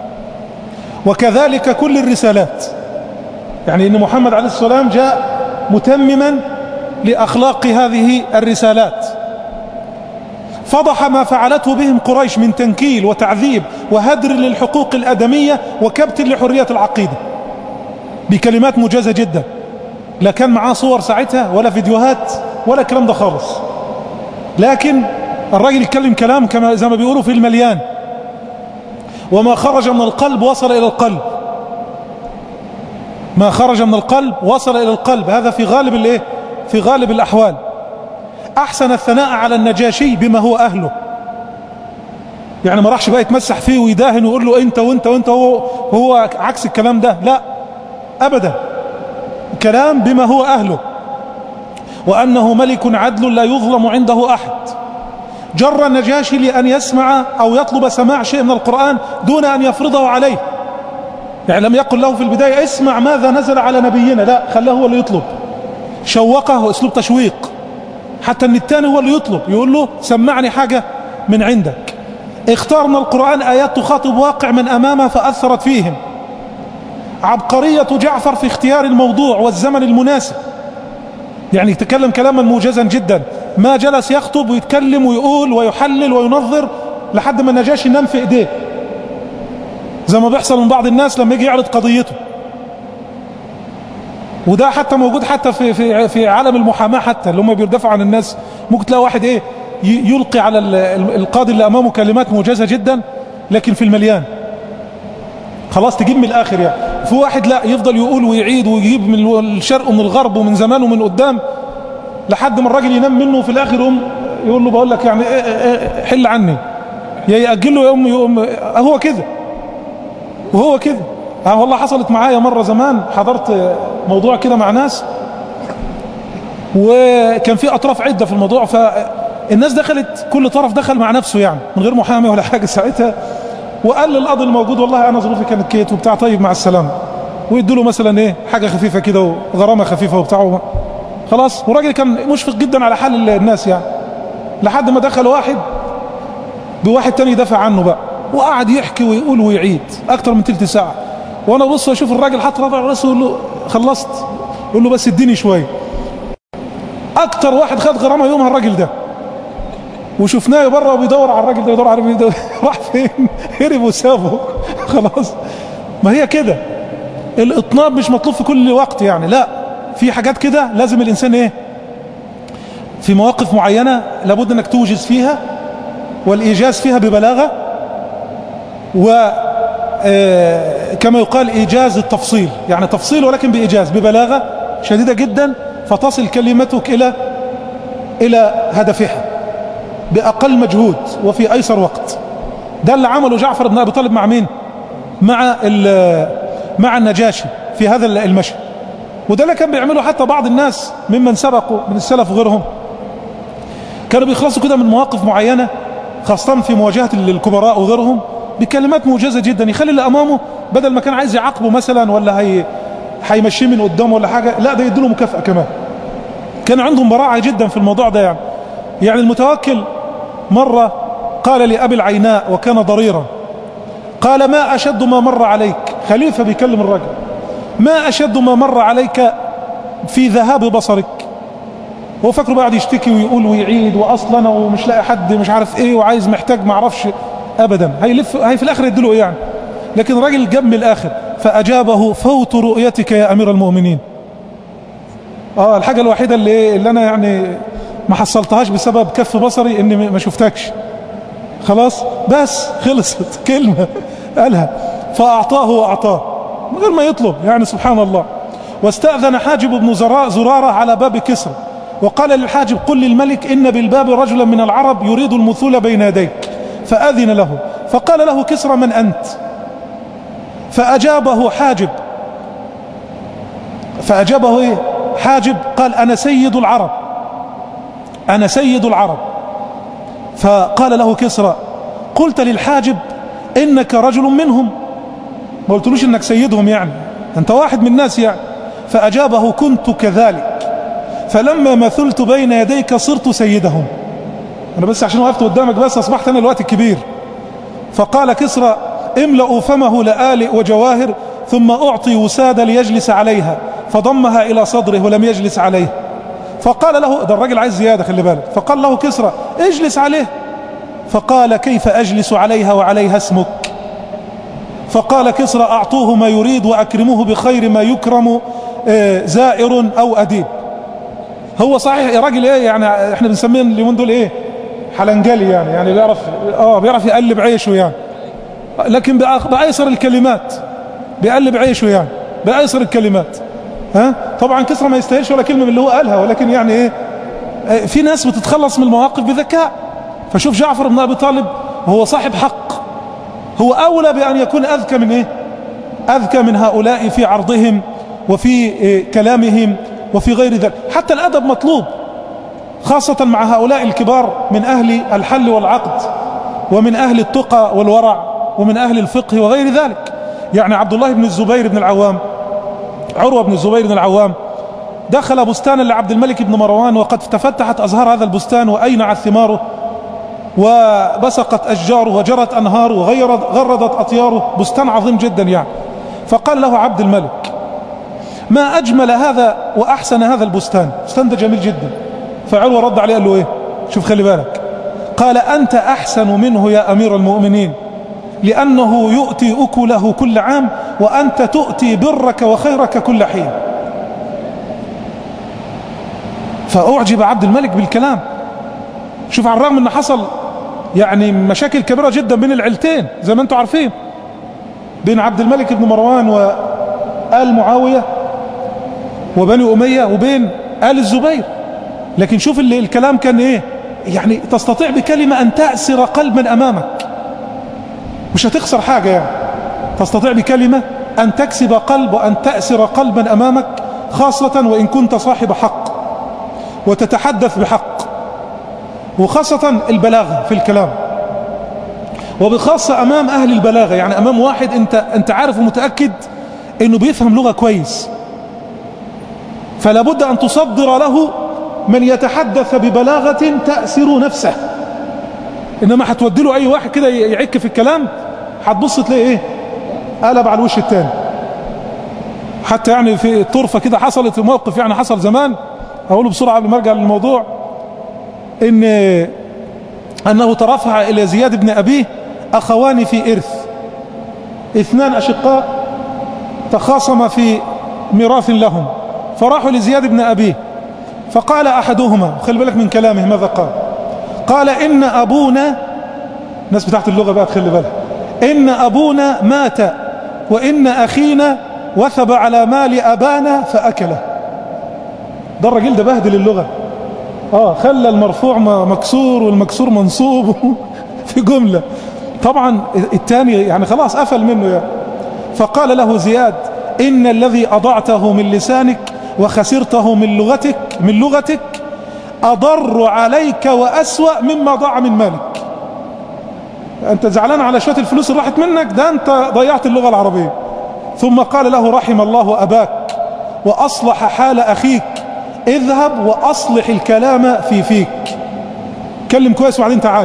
وكذلك كل الرسالات يعني أن محمد عليه الصلاة والسلام جاء متمما لأخلاق هذه الرسالات فضح ما فعلته بهم قريش من تنكيل وتعذيب وهدر للحقوق الأدمية وكبت لحرية العقيدة بكلمات مجازة جدا لا كان معاه صور ساعتها ولا فيديوهات ولا كلام ده خالص لكن الراجل يتكلم كلام كما زي ما بيقولوا في المليان وما خرج من القلب وصل إلى القلب ما خرج من القلب وصل إلى القلب هذا في غالب الايه في غالب الأحوال أحسن الثناء على النجاشي بما هو أهله يعني ما راحش بقى يتمسح فيه ويداهن ويقول له انت وانت وانت هو, هو عكس الكلام ده لا أبدا كلام بما هو أهله وأنه ملك عدل لا يظلم عنده أحد جر النجاشي لأن يسمع أو يطلب سماع شيء من القرآن دون أن يفرضه عليه يعني لم يقل له في البداية اسمع ماذا نزل على نبينا لا خلاه هو اللي يطلب شوقه اسلوب تشويق حتى ان التاني هو اللي يطلب يقول له سمعني حاجة من عندك اختار من القرآن آيات تخاطب واقع من أمامه فأثرت فيهم عبقرية جعفر في اختيار الموضوع والزمن المناسب يعني يتكلم كلاما موجزا جدا ما جلس يخطب ويتكلم ويقول ويحلل وينظر لحد ما النجاشي ينام في ايديه زي ما بيحصل من بعض الناس لما يجي يعرض قضيته وده حتى موجود حتى في في في عالم المحاماه حتى اللي هم بيدافعوا عن الناس ممكن تلاقي واحد ايه يلقي على القاضي اللي امامه كلمات موجزه جدا لكن في المليان خلاص تجيب من الاخر يعني في واحد لا يفضل يقول ويعيد ويجيب من الشرق ومن الغرب ومن زمان ومن قدام لحد ما الراجل ينام منه في الاخر يقوم يقول له بقول لك يعني إيه إيه حل عني يا يأجل له يوم يقوم هو كده وهو كده اه والله حصلت معايا مرة زمان حضرت موضوع كده مع ناس وكان في اطراف عدة في الموضوع فالناس دخلت كل طرف دخل مع نفسه يعني من غير محامي ولا حاجة ساعتها وقال للقاضي الموجود والله انا ظروفي كانت كيت وبتاع طيب مع السلامة ويدوا له مثلا ايه حاجة خفيفة كده وغرامة خفيفة وبتاع خلاص والراجل كان مشفق جدا على حال الناس يعني لحد ما دخل واحد بواحد تاني يدافع عنه بقى وقعد يحكي ويقول ويعيد اكتر من تلت ساعة وانا بص اشوف الراجل حط رفع راسه يقول له خلصت يقول له بس اديني شويه اكتر واحد خد غرامه يومها الراجل ده وشفناه بره وبيدور على الراجل ده يدور على راح فين هرب وسابه خلاص ما هي كده الاطناب مش مطلوب في كل وقت يعني لا في حاجات كده لازم الانسان ايه في مواقف معينة لابد انك توجز فيها والايجاز فيها ببلاغة و كما يقال ايجاز التفصيل يعني تفصيل ولكن بايجاز ببلاغة شديدة جدا فتصل كلمتك الى الى هدفها باقل مجهود وفي ايسر وقت ده اللي عمله جعفر بن ابي طالب مع مين مع مع النجاشي في هذا المشهد وده اللي كان بيعمله حتى بعض الناس ممن سبقوا من السلف وغيرهم كانوا بيخلصوا كده من مواقف معينة خاصة في مواجهة الكبراء وغيرهم بكلمات موجزة جدا يخلي اللي امامه بدل ما كان عايز يعاقبه مثلا ولا هي هيمشيه من قدامه ولا حاجة لا ده يديله مكافأة كمان كان عندهم براعة جدا في الموضوع ده يعني يعني المتوكل مرة قال لأبي العيناء وكان ضريرا قال ما أشد ما مر عليك خليفة بيكلم الرجل ما أشد ما مر عليك في ذهاب بصرك هو فاكره بعد يشتكي ويقول ويعيد واصلا ومش لاقي حد مش عارف ايه وعايز محتاج ما اعرفش ابدا هيلف هي في الاخر يديله ايه يعني لكن الراجل جاب من الاخر فاجابه فوت رؤيتك يا امير المؤمنين اه الحاجه الوحيده اللي ايه اللي انا يعني ما حصلتهاش بسبب كف بصري اني ما شفتكش خلاص بس خلصت كلمه قالها فاعطاه واعطاه من غير ما يطلب يعني سبحان الله واستأذن حاجب بن زرارة على باب كسرى وقال للحاجب قل للملك إن بالباب رجلا من العرب يريد المثول بين يديك فأذن له فقال له كسرى من أنت فأجابه حاجب فأجابه إيه حاجب قال أنا سيد العرب أنا سيد العرب فقال له كسرى قلت للحاجب إنك رجل منهم ما قلتلوش إنك سيدهم يعني أنت واحد من الناس يعني فأجابه كنت كذلك فلما مثلت بين يديك صرت سيدهم أنا بس عشان وقفت قدامك بس أصبحت أنا الوقت الكبير فقال كسرى املأوا فمه لآلئ وجواهر ثم أعطي وسادة ليجلس عليها فضمها إلى صدره ولم يجلس عليه فقال له ده الراجل عايز زيادة خلي بالك فقال له كسرى اجلس عليه فقال كيف أجلس عليها وعليها اسمك فقال كسرى أعطوه ما يريد وأكرموه بخير ما يكرم زائر أو أديب هو صحيح يا راجل ايه يعني احنا بنسميه اليومين دول ايه حلنجلي يعني يعني بيعرف اه بيعرف يقلب عيشه يعني لكن بأيسر الكلمات بيقلب عيشه يعني بأيسر الكلمات ها طبعا كسرى ما يستاهلش ولا كلمة من اللي هو قالها ولكن يعني ايه في ناس بتتخلص من المواقف بذكاء فشوف جعفر بن ابي طالب هو صاحب حق هو اولى بان يكون اذكى من ايه اذكى من هؤلاء في عرضهم وفي إيه كلامهم وفي غير ذلك حتى الأدب مطلوب خاصة مع هؤلاء الكبار من أهل الحل والعقد ومن أهل التقى والورع ومن أهل الفقه وغير ذلك يعني عبد الله بن الزبير بن العوام عروة بن الزبير بن العوام دخل بستانا لعبد الملك بن مروان وقد تفتحت أزهار هذا البستان وأينعت ثماره وبسقت أشجاره وجرت أنهاره وغردت أطياره بستان عظيم جدا يعني فقال له عبد الملك ما أجمل هذا وأحسن هذا البستان البستان ده جميل جدا فعروة رد عليه قال له إيه شوف خلي بالك قال أنت أحسن منه يا أمير المؤمنين لأنه يؤتي أكله كل عام وأنت تؤتي برك وخيرك كل حين فأعجب عبد الملك بالكلام شوف على الرغم أن حصل يعني مشاكل كبيرة جدا بين العيلتين زي ما انتم عارفين بين عبد الملك بن مروان وآل معاوية وبني أمية وبين آل الزبير لكن شوف اللي الكلام كان ايه يعني تستطيع بكلمة أن تأسر قلبا أمامك مش هتخسر حاجة يعني تستطيع بكلمة أن تكسب قلب وأن تأسر قلبا أمامك خاصة وإن كنت صاحب حق وتتحدث بحق وخاصة البلاغة في الكلام وبخاصة أمام أهل البلاغة يعني أمام واحد أنت, أنت عارف ومتأكد أنه بيفهم لغة كويس فلا بد أن تصدر له من يتحدث ببلاغة تأسر نفسه إنما هتودي له أي واحد كده يعك في الكلام هتبص تلاقي إيه قلب على الوش التاني حتى يعني في طرفة كده حصلت في موقف يعني حصل زمان أقوله بسرعة قبل ما أرجع للموضوع إن أنه ترفع إلى زياد بن أبيه أخوان في إرث اثنان أشقاء تخاصم في ميراث لهم فراحوا لزياد بن أبيه فقال أحدهما خلي بالك من كلامه ماذا قال قال إن أبونا الناس بتاعت اللغة بقى تخلي بالك إن أبونا مات وإن أخينا وثب على مال أبانا فأكله ده الراجل ده بهدل اللغة اه خلى المرفوع مكسور والمكسور منصوب في جملة طبعا الثاني يعني خلاص قفل منه يعني فقال له زياد إن الذي أضعته من لسانك وخسرته من لغتك من لغتك أضر عليك وأسوأ مما ضاع من مالك أنت زعلان على شوية الفلوس اللي راحت منك ده أنت ضيعت اللغة العربية ثم قال له رحم الله أباك وأصلح حال أخيك اذهب وأصلح الكلام في فيك اتكلم كويس وبعدين تعال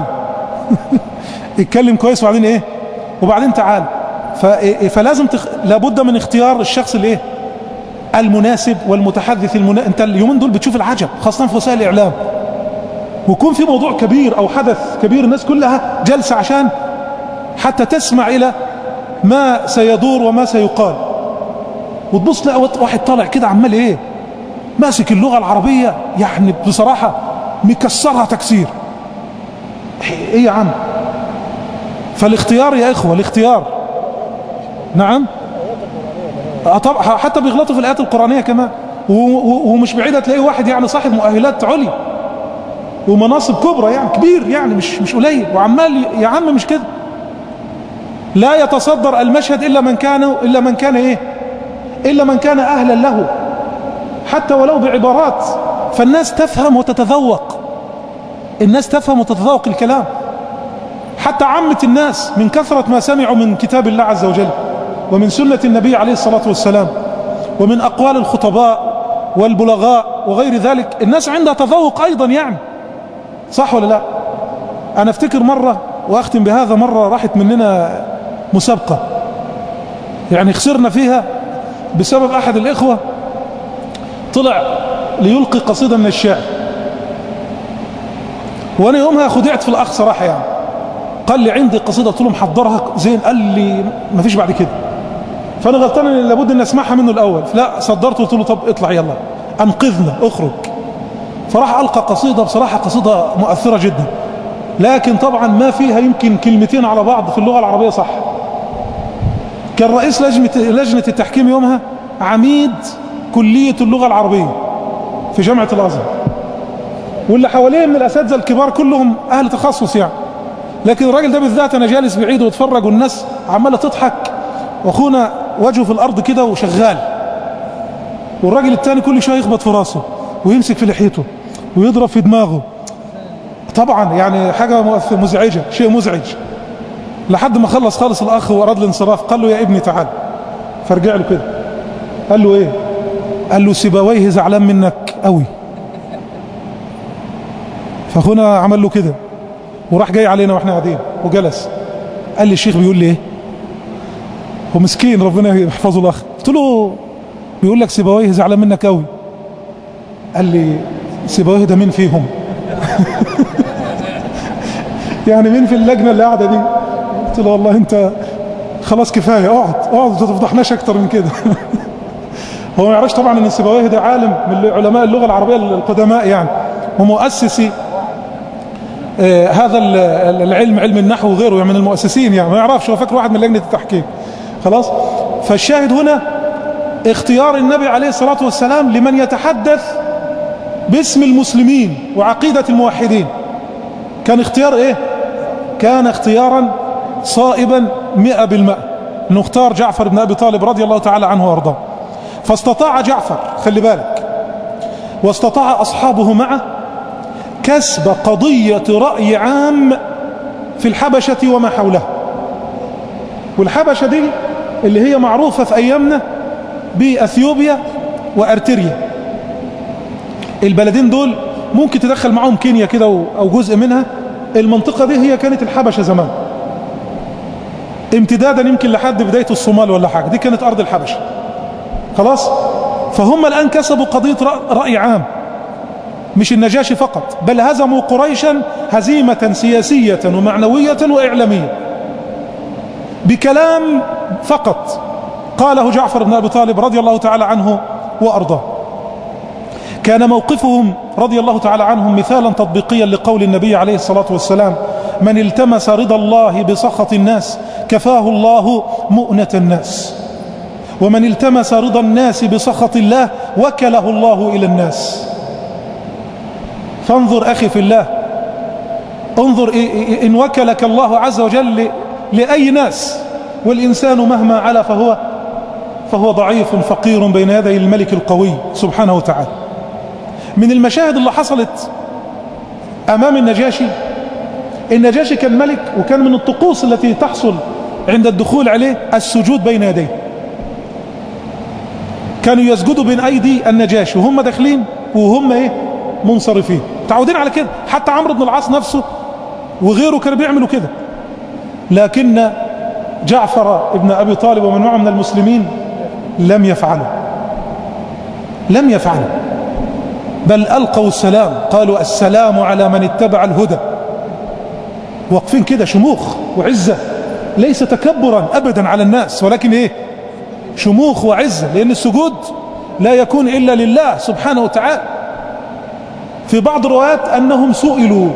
اتكلم كويس وبعدين ايه وبعدين تعال فلازم تخ... لابد من اختيار الشخص الايه المناسب والمتحدث المنا... انت اليومين دول بتشوف العجب خاصة في وسائل الاعلام ويكون في موضوع كبير او حدث كبير الناس كلها جلسة عشان حتى تسمع الى ما سيدور وما سيقال وتبص تلاقي واحد طالع كده عمال ايه ماسك اللغة العربية يعني بصراحة مكسرها تكسير ايه يا عم فالاختيار يا اخوة الاختيار نعم طب حتى بيغلطوا في الايات القرآنية كمان ومش بعيدة تلاقيه واحد يعني صاحب مؤهلات عليا ومناصب كبرى يعني كبير يعني مش مش قليل وعمال يا عم مش كده لا يتصدر المشهد الا من كان الا من كان ايه الا من كان اهلا له حتى ولو بعبارات فالناس تفهم وتتذوق الناس تفهم وتتذوق الكلام حتى عامة الناس من كثرة ما سمعوا من كتاب الله عز وجل ومن سنة النبي عليه الصلاة والسلام ومن أقوال الخطباء والبلغاء وغير ذلك الناس عندها تذوق أيضا يعني صح ولا لا أنا افتكر مرة وأختم بهذا مرة راحت مننا مسابقة يعني خسرنا فيها بسبب أحد الإخوة طلع ليلقي قصيدة من الشعر وانا يومها خدعت في الاخ صراحة يعني قال لي عندي قصيدة قلت له محضرها زين قال لي ما فيش بعد كده فانا غلطان ان لابد ان اسمعها منه الاول لا صدرت قلت له طب اطلع يلا انقذنا اخرج فراح القى قصيدة بصراحة قصيدة مؤثرة جدا لكن طبعا ما فيها يمكن كلمتين على بعض في اللغة العربية صح كان رئيس لجنة, لجنة التحكيم يومها عميد كلية اللغة العربية في جامعة الأزهر واللي حواليه من الأساتذة الكبار كلهم أهل تخصص يعني لكن الراجل ده بالذات أنا جالس بعيد واتفرج والناس عمالة تضحك وأخونا وجهه في الأرض كده وشغال والراجل التاني كل شوية يخبط في راسه ويمسك في لحيته ويضرب في دماغه طبعا يعني حاجة مزعجة شيء مزعج لحد ما خلص خالص الأخ وأراد الانصراف قال له يا ابني تعال فرجع له كده قال له ايه قال له سيبويه زعلان منك قوي فاخونا عمل له كده وراح جاي علينا واحنا قاعدين وجلس قال لي الشيخ بيقول لي ايه هو مسكين ربنا يحفظه الاخ قلت له بيقول لك سيبويه زعلان منك قوي قال لي سيبويه ده مين فيهم يعني مين في اللجنه اللي قاعده دي قلت له والله انت خلاص كفايه اقعد اقعد ما تفضحناش اكتر من كده هو ما يعرفش طبعا ان سيبويه ده عالم من علماء اللغه العربيه القدماء يعني ومؤسسي آه هذا العلم علم النحو وغيره يعني من المؤسسين يعني ما يعرفش هو فاكر واحد من لجنه التحكيم خلاص فالشاهد هنا اختيار النبي عليه الصلاه والسلام لمن يتحدث باسم المسلمين وعقيده الموحدين كان اختيار ايه كان اختيارا صائبا مئة بالمئة انه اختار جعفر بن ابي طالب رضي الله تعالى عنه وارضاه فاستطاع جعفر خلي بالك واستطاع اصحابه معه كسب قضية رأي عام في الحبشة وما حولها والحبشة دي اللي هي معروفة في ايامنا باثيوبيا وارتريا البلدين دول ممكن تدخل معهم كينيا كده او جزء منها المنطقة دي هي كانت الحبشة زمان امتدادا يمكن لحد بداية الصومال ولا حاجة دي كانت أرض الحبشة خلاص فهم الآن كسبوا قضية رأي عام مش النجاشي فقط بل هزموا قريشا هزيمة سياسية ومعنوية وإعلامية بكلام فقط قاله جعفر بن أبي طالب رضي الله تعالى عنه وأرضاه كان موقفهم رضي الله تعالى عنهم مثالا تطبيقيا لقول النبي عليه الصلاة والسلام من التمس رضا الله بسخط الناس كفاه الله مؤنة الناس ومن التمس رضا الناس بسخط الله وكله الله إلى الناس فانظر أخي في الله انظر إن وكلك الله عز وجل لأي ناس والإنسان مهما علا فهو فهو ضعيف فقير بين يدي الملك القوي سبحانه وتعالى من المشاهد اللي حصلت أمام النجاشي النجاشي كان ملك وكان من الطقوس التي تحصل عند الدخول عليه السجود بين يديه كانوا يسجدوا بين أيدي النجاشي وهم داخلين وهم إيه منصرفين تعودين على كده حتى عمرو بن العاص نفسه وغيره كانوا بيعملوا كده لكن جعفر ابن أبي طالب ومن معه من المسلمين لم يفعلوا لم يفعلوا بل ألقوا السلام قالوا السلام على من اتبع الهدى واقفين كده شموخ وعزة ليس تكبرا أبدا على الناس ولكن إيه شموخ وعزة لأن السجود لا يكون إلا لله سبحانه وتعالى في بعض الروايات أنهم سئلوا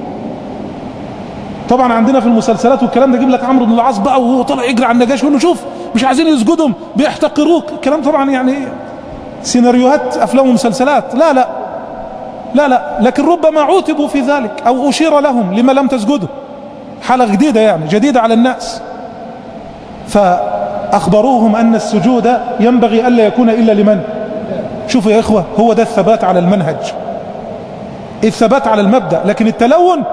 طبعا عندنا في المسلسلات والكلام ده يجيب لك عمرو بن العاص بقى وهو طالع يجري على النجاش ويقول له شوف مش عايزين يسجدهم بيحتقروك الكلام طبعا يعني سيناريوهات افلام ومسلسلات لا لا لا لا لكن ربما عوتبوا في ذلك او اشير لهم لما لم تسجدوا حالة جديدة يعني جديدة على الناس فاخبروهم ان السجود ينبغي الا يكون الا لمن شوفوا يا اخوة هو ده الثبات على المنهج الثبات على المبدأ لكن التلون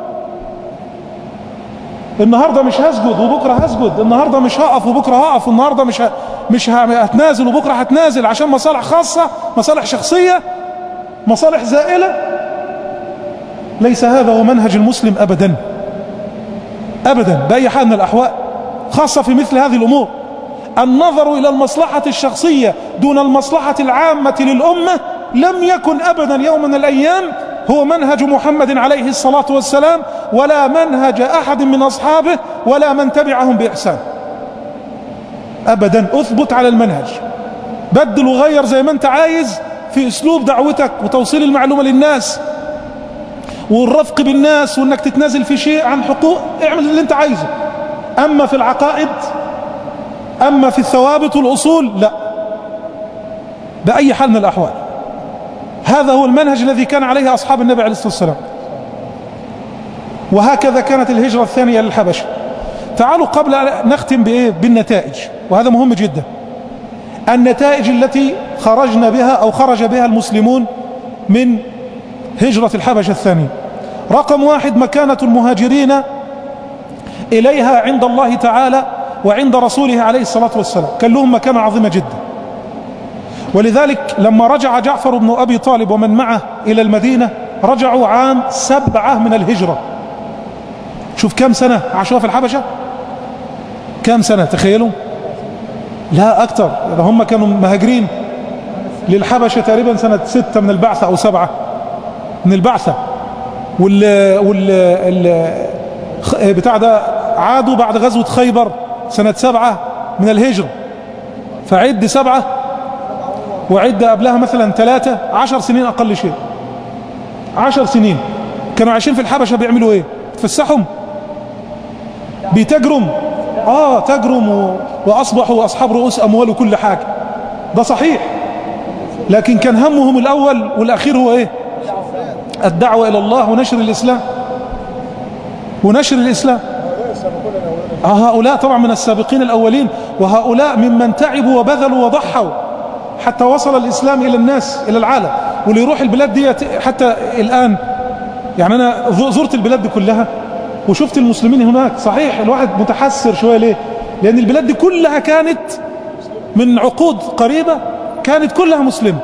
النهاردة مش هسجد وبكرة هسجد النهاردة مش هقف وبكرة هقف النهاردة مش ه... مش هتنازل وبكرة هتنازل عشان مصالح خاصة مصالح شخصية مصالح زائلة ليس هذا هو منهج المسلم أبدا أبدا بأي حال من الأحوال خاصة في مثل هذه الأمور النظر إلى المصلحة الشخصية دون المصلحة العامة للأمة لم يكن أبدا يوم من الأيام هو منهج محمد عليه الصلاة والسلام ولا منهج أحد من أصحابه ولا من تبعهم بإحسان أبدا أثبت على المنهج بدل وغير زي ما أنت عايز في أسلوب دعوتك وتوصيل المعلومة للناس والرفق بالناس وأنك تتنازل في شيء عن حقوق اعمل اللي أنت عايزه أما في العقائد أما في الثوابت والأصول لا بأي حال من الأحوال هذا هو المنهج الذي كان عليه أصحاب النبي عليه الصلاة والسلام وهكذا كانت الهجرة الثانية للحبشة تعالوا قبل أن نختم بإيه بالنتائج وهذا مهم جدا النتائج التي خرجنا بها أو خرج بها المسلمون من هجرة الحبشة الثانية رقم واحد مكانة المهاجرين إليها عند الله تعالى وعند رسوله عليه الصلاة والسلام كان لهم مكانة عظيمة جدا ولذلك لما رجع جعفر بن أبي طالب ومن معه إلى المدينة رجعوا عام سبعة من الهجرة شوف كم سنة عاشوها في الحبشة كم سنة تخيلوا لا أكثر هم كانوا مهاجرين للحبشة تقريبا سنة ستة من البعثة أو سبعة من البعثة وال وال ال بتاع ده عادوا بعد غزوة خيبر سنة سبعة من الهجرة فعد سبعة وعد قبلها مثلا ثلاثة عشر سنين أقل شيء عشر سنين كانوا عايشين في الحبشة بيعملوا ايه تفسحهم بتجرم اه تجرم و... واصبحوا اصحاب رؤوس اموال وكل حاجة ده صحيح لكن كان همهم الاول والاخير هو ايه الدعوة الى الله ونشر الاسلام ونشر الاسلام آه هؤلاء طبعا من السابقين الاولين وهؤلاء ممن تعبوا وبذلوا وضحوا حتى وصل الاسلام الى الناس الى العالم واللي يروح البلاد دي حتى الان يعني انا زرت البلاد دي كلها وشفت المسلمين هناك صحيح الواحد متحسر شوية ليه لان البلاد دي كلها كانت من عقود قريبة كانت كلها مسلمة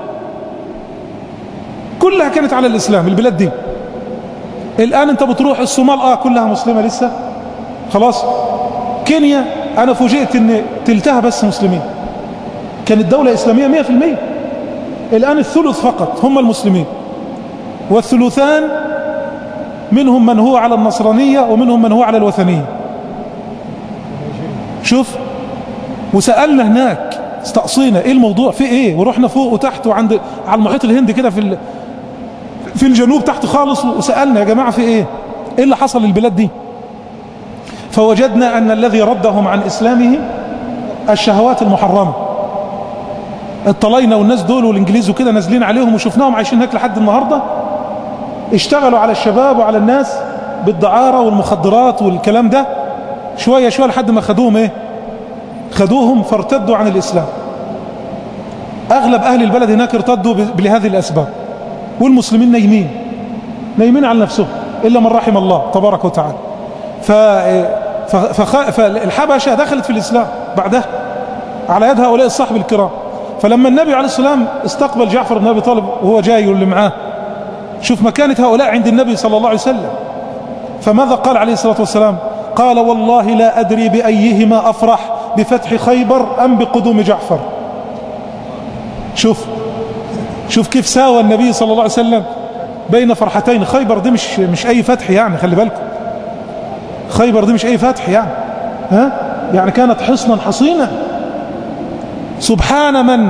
كلها كانت على الاسلام البلاد دي الان انت بتروح الصومال اه كلها مسلمة لسه خلاص كينيا انا فوجئت ان تلتها بس مسلمين كانت دولة اسلامية مية في المية الان الثلث فقط هم المسلمين والثلثان منهم من هو على النصرانية ومنهم من هو على الوثنية شوف وسألنا هناك استقصينا ايه الموضوع في ايه ورحنا فوق وتحت وعند على المحيط الهندي كده في ال... في الجنوب تحت خالص وسألنا يا جماعة في ايه ايه اللي حصل للبلاد دي فوجدنا ان الذي ردهم عن اسلامهم الشهوات المحرمة اطلينا والناس دول والانجليز وكده نازلين عليهم وشفناهم عايشين هناك لحد النهاردة اشتغلوا على الشباب وعلى الناس بالدعارة والمخدرات والكلام ده شوية شوية لحد ما خدوهم ايه خدوهم فارتدوا عن الاسلام اغلب اهل البلد هناك ارتدوا بهذه الاسباب والمسلمين نايمين نايمين على نفسهم الا من رحم الله تبارك وتعالى ف... فخ... فالحبشة دخلت في الاسلام بعدها على يد هؤلاء الصحب الكرام فلما النبي عليه السلام استقبل جعفر بن ابي طالب وهو جاي واللي معاه شوف مكانة هؤلاء عند النبي صلى الله عليه وسلم فماذا قال عليه الصلاة والسلام قال والله لا أدري بأيهما أفرح بفتح خيبر أم بقدوم جعفر شوف شوف كيف ساوى النبي صلى الله عليه وسلم بين فرحتين خيبر دي مش مش أي فتح يعني خلي بالكم خيبر دي مش أي فتح يعني ها يعني كانت حصنا حصينا سبحان من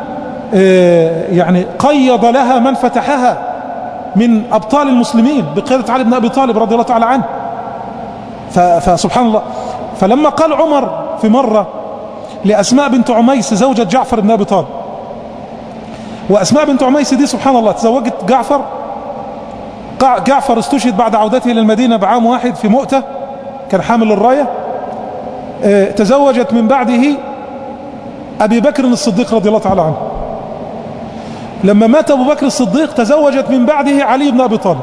يعني قيض لها من فتحها من أبطال المسلمين بقيادة علي بن أبي طالب رضي الله تعالى عنه فسبحان الله فلما قال عمر في مرة لأسماء بنت عميس زوجة جعفر بن أبي طالب وأسماء بنت عميس دي سبحان الله تزوجت جعفر جعفر استشهد بعد عودته إلى المدينة بعام واحد في مؤتة كان حامل الراية تزوجت من بعده أبي بكر الصديق رضي الله تعالى عنه لما مات أبو بكر الصديق تزوجت من بعده علي بن أبي طالب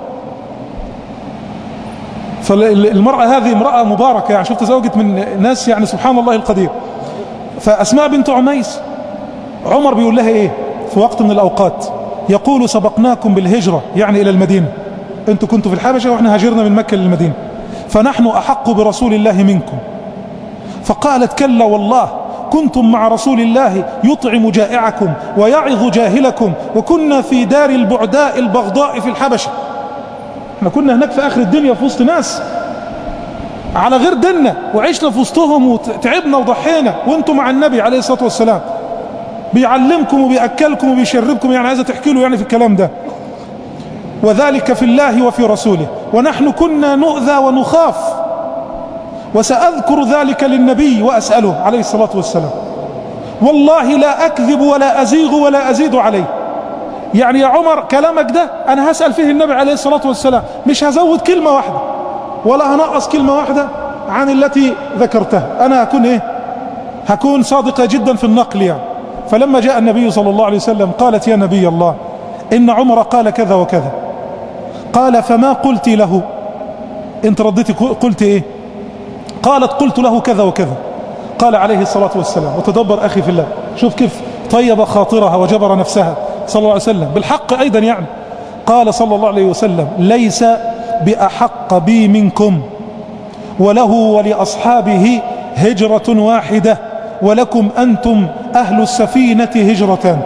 فالمرأة هذه امرأة مباركة يعني شوف تزوجت من ناس يعني سبحان الله القدير فأسماء بنت عميس عمر بيقول لها ايه في وقت من الأوقات يقول سبقناكم بالهجرة يعني إلى المدينة انتوا كنتوا في الحبشة واحنا هاجرنا من مكة للمدينة فنحن أحق برسول الله منكم فقالت كلا والله كنتم مع رسول الله يطعم جائعكم ويعظ جاهلكم وكنا في دار البعداء البغضاء في الحبشة احنا كنا هناك في آخر الدنيا في وسط ناس على غير ديننا وعشنا في وسطهم وتعبنا وضحينا وانتم مع النبي عليه الصلاة والسلام بيعلمكم وبيأكلكم وبيشربكم يعني عايزة تحكي له يعني في الكلام ده وذلك في الله وفي رسوله ونحن كنا نؤذى ونخاف وسأذكر ذلك للنبي وأسأله عليه الصلاة والسلام والله لا أكذب ولا أزيغ ولا أزيد عليه يعني يا عمر كلامك ده أنا هسأل فيه النبي عليه الصلاة والسلام مش هزود كلمة واحدة ولا هنقص كلمة واحدة عن التي ذكرتها أنا هكون إيه هكون صادقة جدا في النقل يعني فلما جاء النبي صلى الله عليه وسلم قالت يا نبي الله إن عمر قال كذا وكذا قال فما قلت له انت رديتي قلت ايه قالت قلت له كذا وكذا قال عليه الصلاة والسلام وتدبر أخي في الله شوف كيف طيب خاطرها وجبر نفسها صلى الله عليه وسلم بالحق أيضا يعني قال صلى الله عليه وسلم ليس بأحق بي منكم وله ولأصحابه هجرة واحدة ولكم أنتم أهل السفينة هجرتان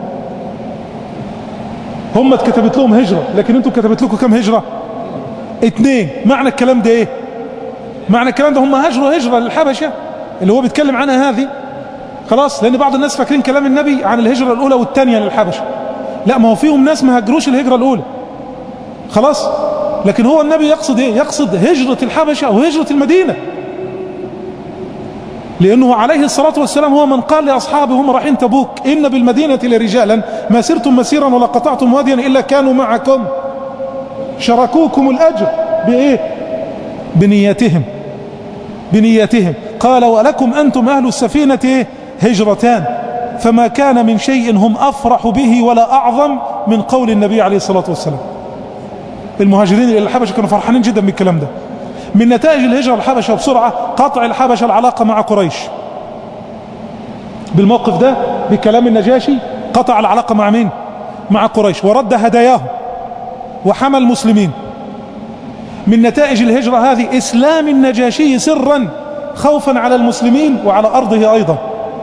هم اتكتبت لهم هجرة لكن انتم كتبت لكم كم هجرة اتنين معنى الكلام ده ايه معنى الكلام ده هم هجروا هجرة للحبشة اللي هو بيتكلم عنها هذه خلاص لان بعض الناس فاكرين كلام النبي عن الهجرة الاولى والثانية للحبشة لا ما هو فيهم ناس ما هجروش الهجرة الاولى خلاص لكن هو النبي يقصد ايه يقصد هجرة الحبشة او هجرة المدينة لأنه عليه الصلاة والسلام هو من قال لأصحابه هم رايحين تبوك إن بالمدينة لرجالا ما سرتم مسيرا ولا قطعتم واديا إلا كانوا معكم شركوكم الأجر بإيه بنيتهم بنيتهم قال ولكم أنتم أهل السفينة إيه؟ هجرتان فما كان من شيء هم أفرح به ولا أعظم من قول النبي عليه الصلاة والسلام المهاجرين إلى الحبشة كانوا فرحانين جدا بالكلام ده من نتائج الهجرة الحبشة بسرعة قطع الحبشة العلاقة مع قريش بالموقف ده بكلام النجاشي قطع العلاقة مع مين مع قريش ورد هداياهم وحمى المسلمين من نتائج الهجرة هذه إسلام النجاشي سرا خوفا على المسلمين وعلى أرضه أيضا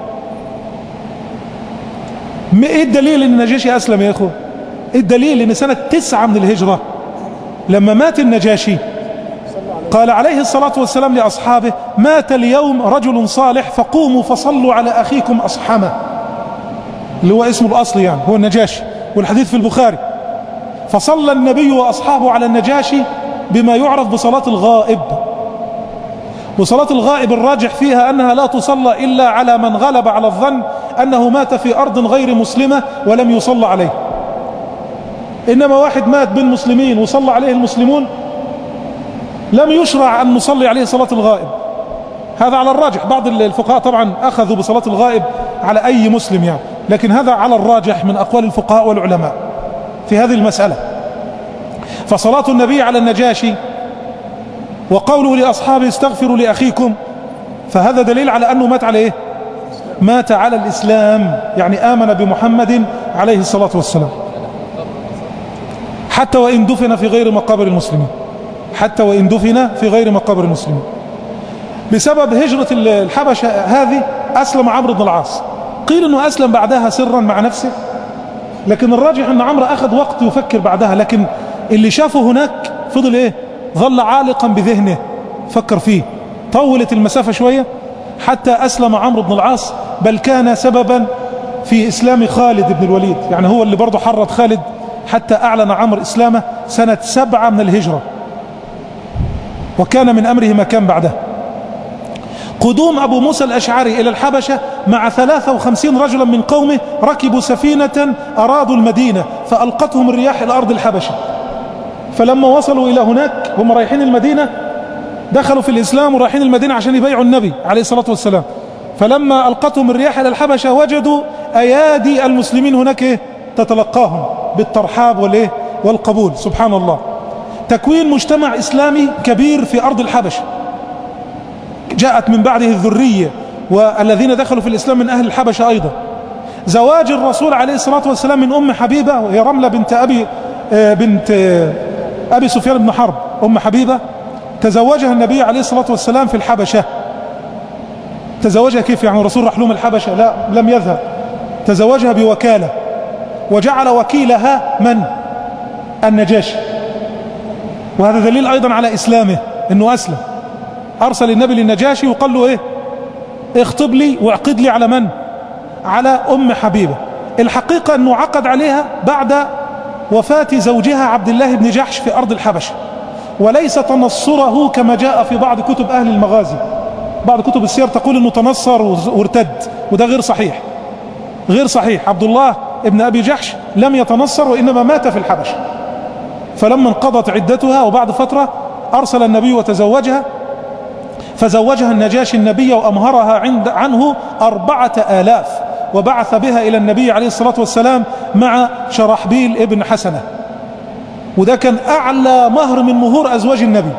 ايه الدليل ان النجاشي أسلم يا إخوة ايه الدليل ان سنة تسعة من الهجرة لما مات النجاشي قال عليه الصلاة والسلام لأصحابه مات اليوم رجل صالح فقوموا فصلوا على أخيكم أصحمه اللي هو اسمه الأصلي يعني هو النجاشي والحديث في البخاري فصلى النبي وأصحابه على النجاشي بما يعرف بصلاة الغائب وصلاة الغائب الراجح فيها أنها لا تصلى إلا على من غلب على الظن أنه مات في أرض غير مسلمة ولم يصلى عليه إنما واحد مات بين مسلمين وصلى عليه المسلمون لم يشرع أن نصلي عليه صلاة الغائب هذا على الراجح بعض الفقهاء طبعا أخذوا بصلاة الغائب على أي مسلم يعني لكن هذا على الراجح من أقوال الفقهاء والعلماء في هذه المسألة فصلاة النبي على النجاشي وقوله لأصحابه استغفروا لأخيكم فهذا دليل على أنه مات على إيه مات على الإسلام يعني آمن بمحمد عليه الصلاة والسلام حتى وإن دفن في غير مقابر المسلمين حتى وإن دفن في غير مقابر المسلمين بسبب هجرة الحبشة هذه أسلم عمرو بن العاص قيل أنه أسلم بعدها سرا مع نفسه لكن الراجح أن عمرو أخذ وقت يفكر بعدها لكن اللي شافه هناك فضل إيه ظل عالقا بذهنه فكر فيه طولت المسافة شوية حتى أسلم عمرو بن العاص بل كان سببا في إسلام خالد بن الوليد يعني هو اللي برضه حرض خالد حتى أعلن عمرو إسلامه سنة سبعة من الهجرة وكان من أمره ما كان بعده قدوم أبو موسى الأشعري إلى الحبشة مع 53 رجلا من قومه ركبوا سفينة أرادوا المدينة فألقتهم الرياح إلى أرض الحبشة فلما وصلوا إلى هناك هم رايحين المدينة دخلوا في الإسلام ورايحين المدينة عشان يبيعوا النبي عليه الصلاة والسلام فلما ألقتهم الرياح إلى الحبشة وجدوا أيادي المسلمين هناك إيه؟ تتلقاهم بالترحاب والإيه؟ والقبول سبحان الله تكوين مجتمع إسلامي كبير في أرض الحبشة جاءت من بعده الذرية والذين دخلوا في الإسلام من أهل الحبشة أيضا زواج الرسول عليه الصلاة والسلام من أم حبيبة وهي رملة بنت أبي بنت أبي سفيان بن حرب أم حبيبة تزوجها النبي عليه الصلاة والسلام في الحبشة تزوجها كيف يعني الرسول راح لهم الحبشة لا لم يذهب تزوجها بوكالة وجعل وكيلها من النجاشي وهذا دليل أيضا على إسلامه أنه أسلم أرسل النبي للنجاشي وقال له إيه اخطب لي واعقد لي على من على أم حبيبة الحقيقة أنه عقد عليها بعد وفاة زوجها عبد الله بن جحش في أرض الحبشة وليس تنصره كما جاء في بعض كتب أهل المغازي بعض كتب السير تقول أنه تنصر وارتد وده غير صحيح غير صحيح عبد الله ابن أبي جحش لم يتنصر وإنما مات في الحبشة فلما انقضت عدتها وبعد فترة أرسل النبي وتزوجها فزوجها النجاشي النبي وأمهرها عند عنه أربعة آلاف وبعث بها إلى النبي عليه الصلاة والسلام مع شرحبيل ابن حسنة وده كان أعلى مهر من مهور أزواج النبي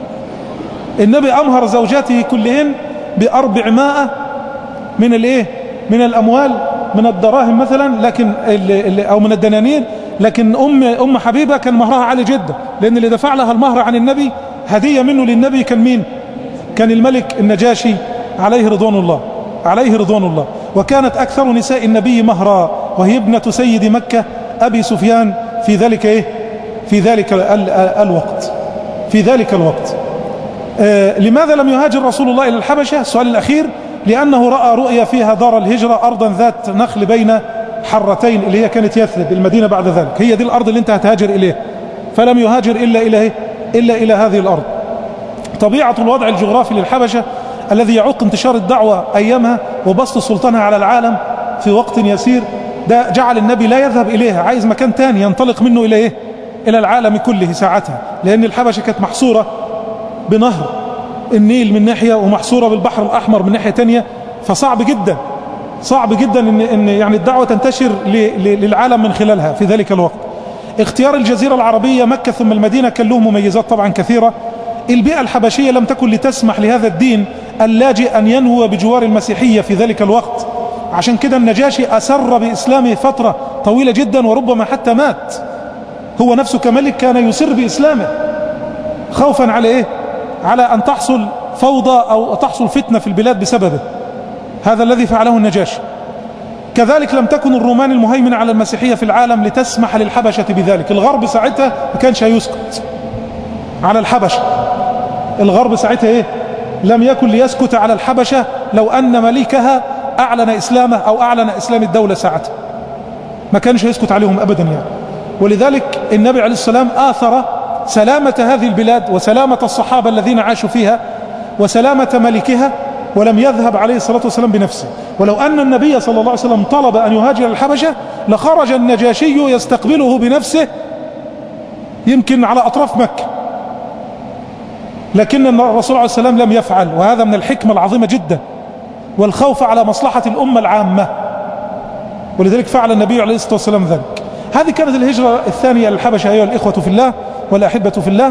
النبي أمهر زوجاته كلهن بأربعمائة من الإيه من الأموال من الدراهم مثلا لكن أو من الدنانير لكن أم, أم حبيبة كان مهرها عالي جدا لأن اللي دفع لها المهر عن النبي هدية منه للنبي كان مين كان الملك النجاشي عليه رضوان الله عليه رضوان الله وكانت أكثر نساء النبي مهرا وهي ابنة سيد مكة أبي سفيان في ذلك إيه في ذلك ال ال الوقت في ذلك الوقت آه لماذا لم يهاجر رسول الله إلى الحبشة السؤال الأخير لأنه رأى رؤيا فيها دار الهجرة أرضا ذات نخل بين حرتين اللي هي كانت يثرب المدينة بعد ذلك هي دي الأرض اللي انت هتهاجر إليه فلم يهاجر إلا إلى إلا إلى هذه الأرض طبيعة الوضع الجغرافي للحبشة الذي يعوق انتشار الدعوة أيامها وبسط سلطانها على العالم في وقت يسير ده جعل النبي لا يذهب إليها عايز مكان تاني ينطلق منه إلى إيه إلى العالم كله ساعتها لأن الحبشة كانت محصورة بنهر النيل من ناحية ومحصورة بالبحر الأحمر من ناحية تانية فصعب جدا صعب جدا إن, إن يعني الدعوة تنتشر للعالم من خلالها في ذلك الوقت اختيار الجزيرة العربية مكة ثم المدينة كان له مميزات طبعا كثيرة البيئة الحبشية لم تكن لتسمح لهذا الدين اللاجئ أن ينهو بجوار المسيحية في ذلك الوقت عشان كده النجاشي أسر بإسلامه فترة طويلة جدا وربما حتى مات هو نفسه كملك كان يسر بإسلامه خوفا على إيه على أن تحصل فوضى أو تحصل فتنة في البلاد بسببه هذا الذي فعله النجاشي كذلك لم تكن الرومان المهيمنة على المسيحية في العالم لتسمح للحبشة بذلك الغرب ساعتها ما كانش هيسكت على الحبشة الغرب ساعتها ايه لم يكن ليسكت على الحبشة لو ان مليكها اعلن اسلامه او اعلن اسلام الدولة ساعتها ما كانش يسكت عليهم ابدا يعني ولذلك النبي عليه السلام آثر سلامة هذه البلاد وسلامة الصحابة الذين عاشوا فيها وسلامة ملكها ولم يذهب عليه الصلاة والسلام بنفسه ولو أن النبي صلى الله عليه وسلم طلب أن يهاجر الحبشة لخرج النجاشي يستقبله بنفسه يمكن على أطراف مكة لكن الرسول عليه السلام لم يفعل وهذا من الحكمة العظيمة جدا والخوف على مصلحة الأمة العامة ولذلك فعل النبي عليه الصلاة والسلام ذلك هذه كانت الهجرة الثانية للحبشة أيها الإخوة في الله والأحبة في الله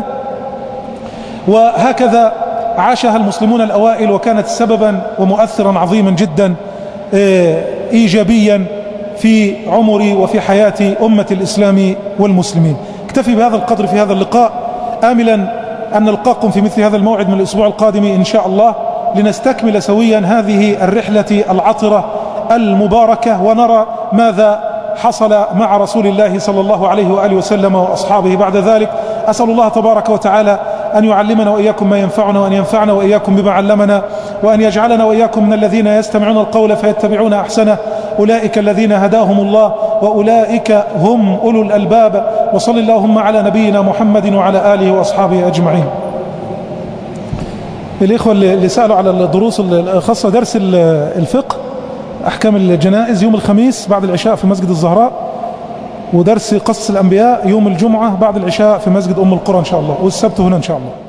وهكذا عاشها المسلمون الأوائل وكانت سببا ومؤثرا عظيما جدا إيجابيا في عمري وفي حياة أمة الإسلام والمسلمين اكتفي بهذا القدر في هذا اللقاء آملا أن نلقاكم في مثل هذا الموعد من الأسبوع القادم إن شاء الله لنستكمل سويا هذه الرحلة العطرة المباركة ونرى ماذا حصل مع رسول الله صلى الله عليه وآله وسلم وأصحابه بعد ذلك أسأل الله تبارك وتعالى أن يعلمنا وإياكم ما ينفعنا وأن ينفعنا وإياكم بما علمنا وأن يجعلنا وإياكم من الذين يستمعون القول فيتبعون أحسنه أولئك الذين هداهم الله وأولئك هم أولو الألباب وصل اللهم على نبينا محمد وعلى آله وأصحابه أجمعين الإخوة اللي سألوا على الدروس الخاصة درس الفقه أحكام الجنائز يوم الخميس بعد العشاء في مسجد الزهراء ودرس قصص الأنبياء يوم الجمعة بعد العشاء في مسجد أم القرى إن شاء الله والسبت هنا إن شاء الله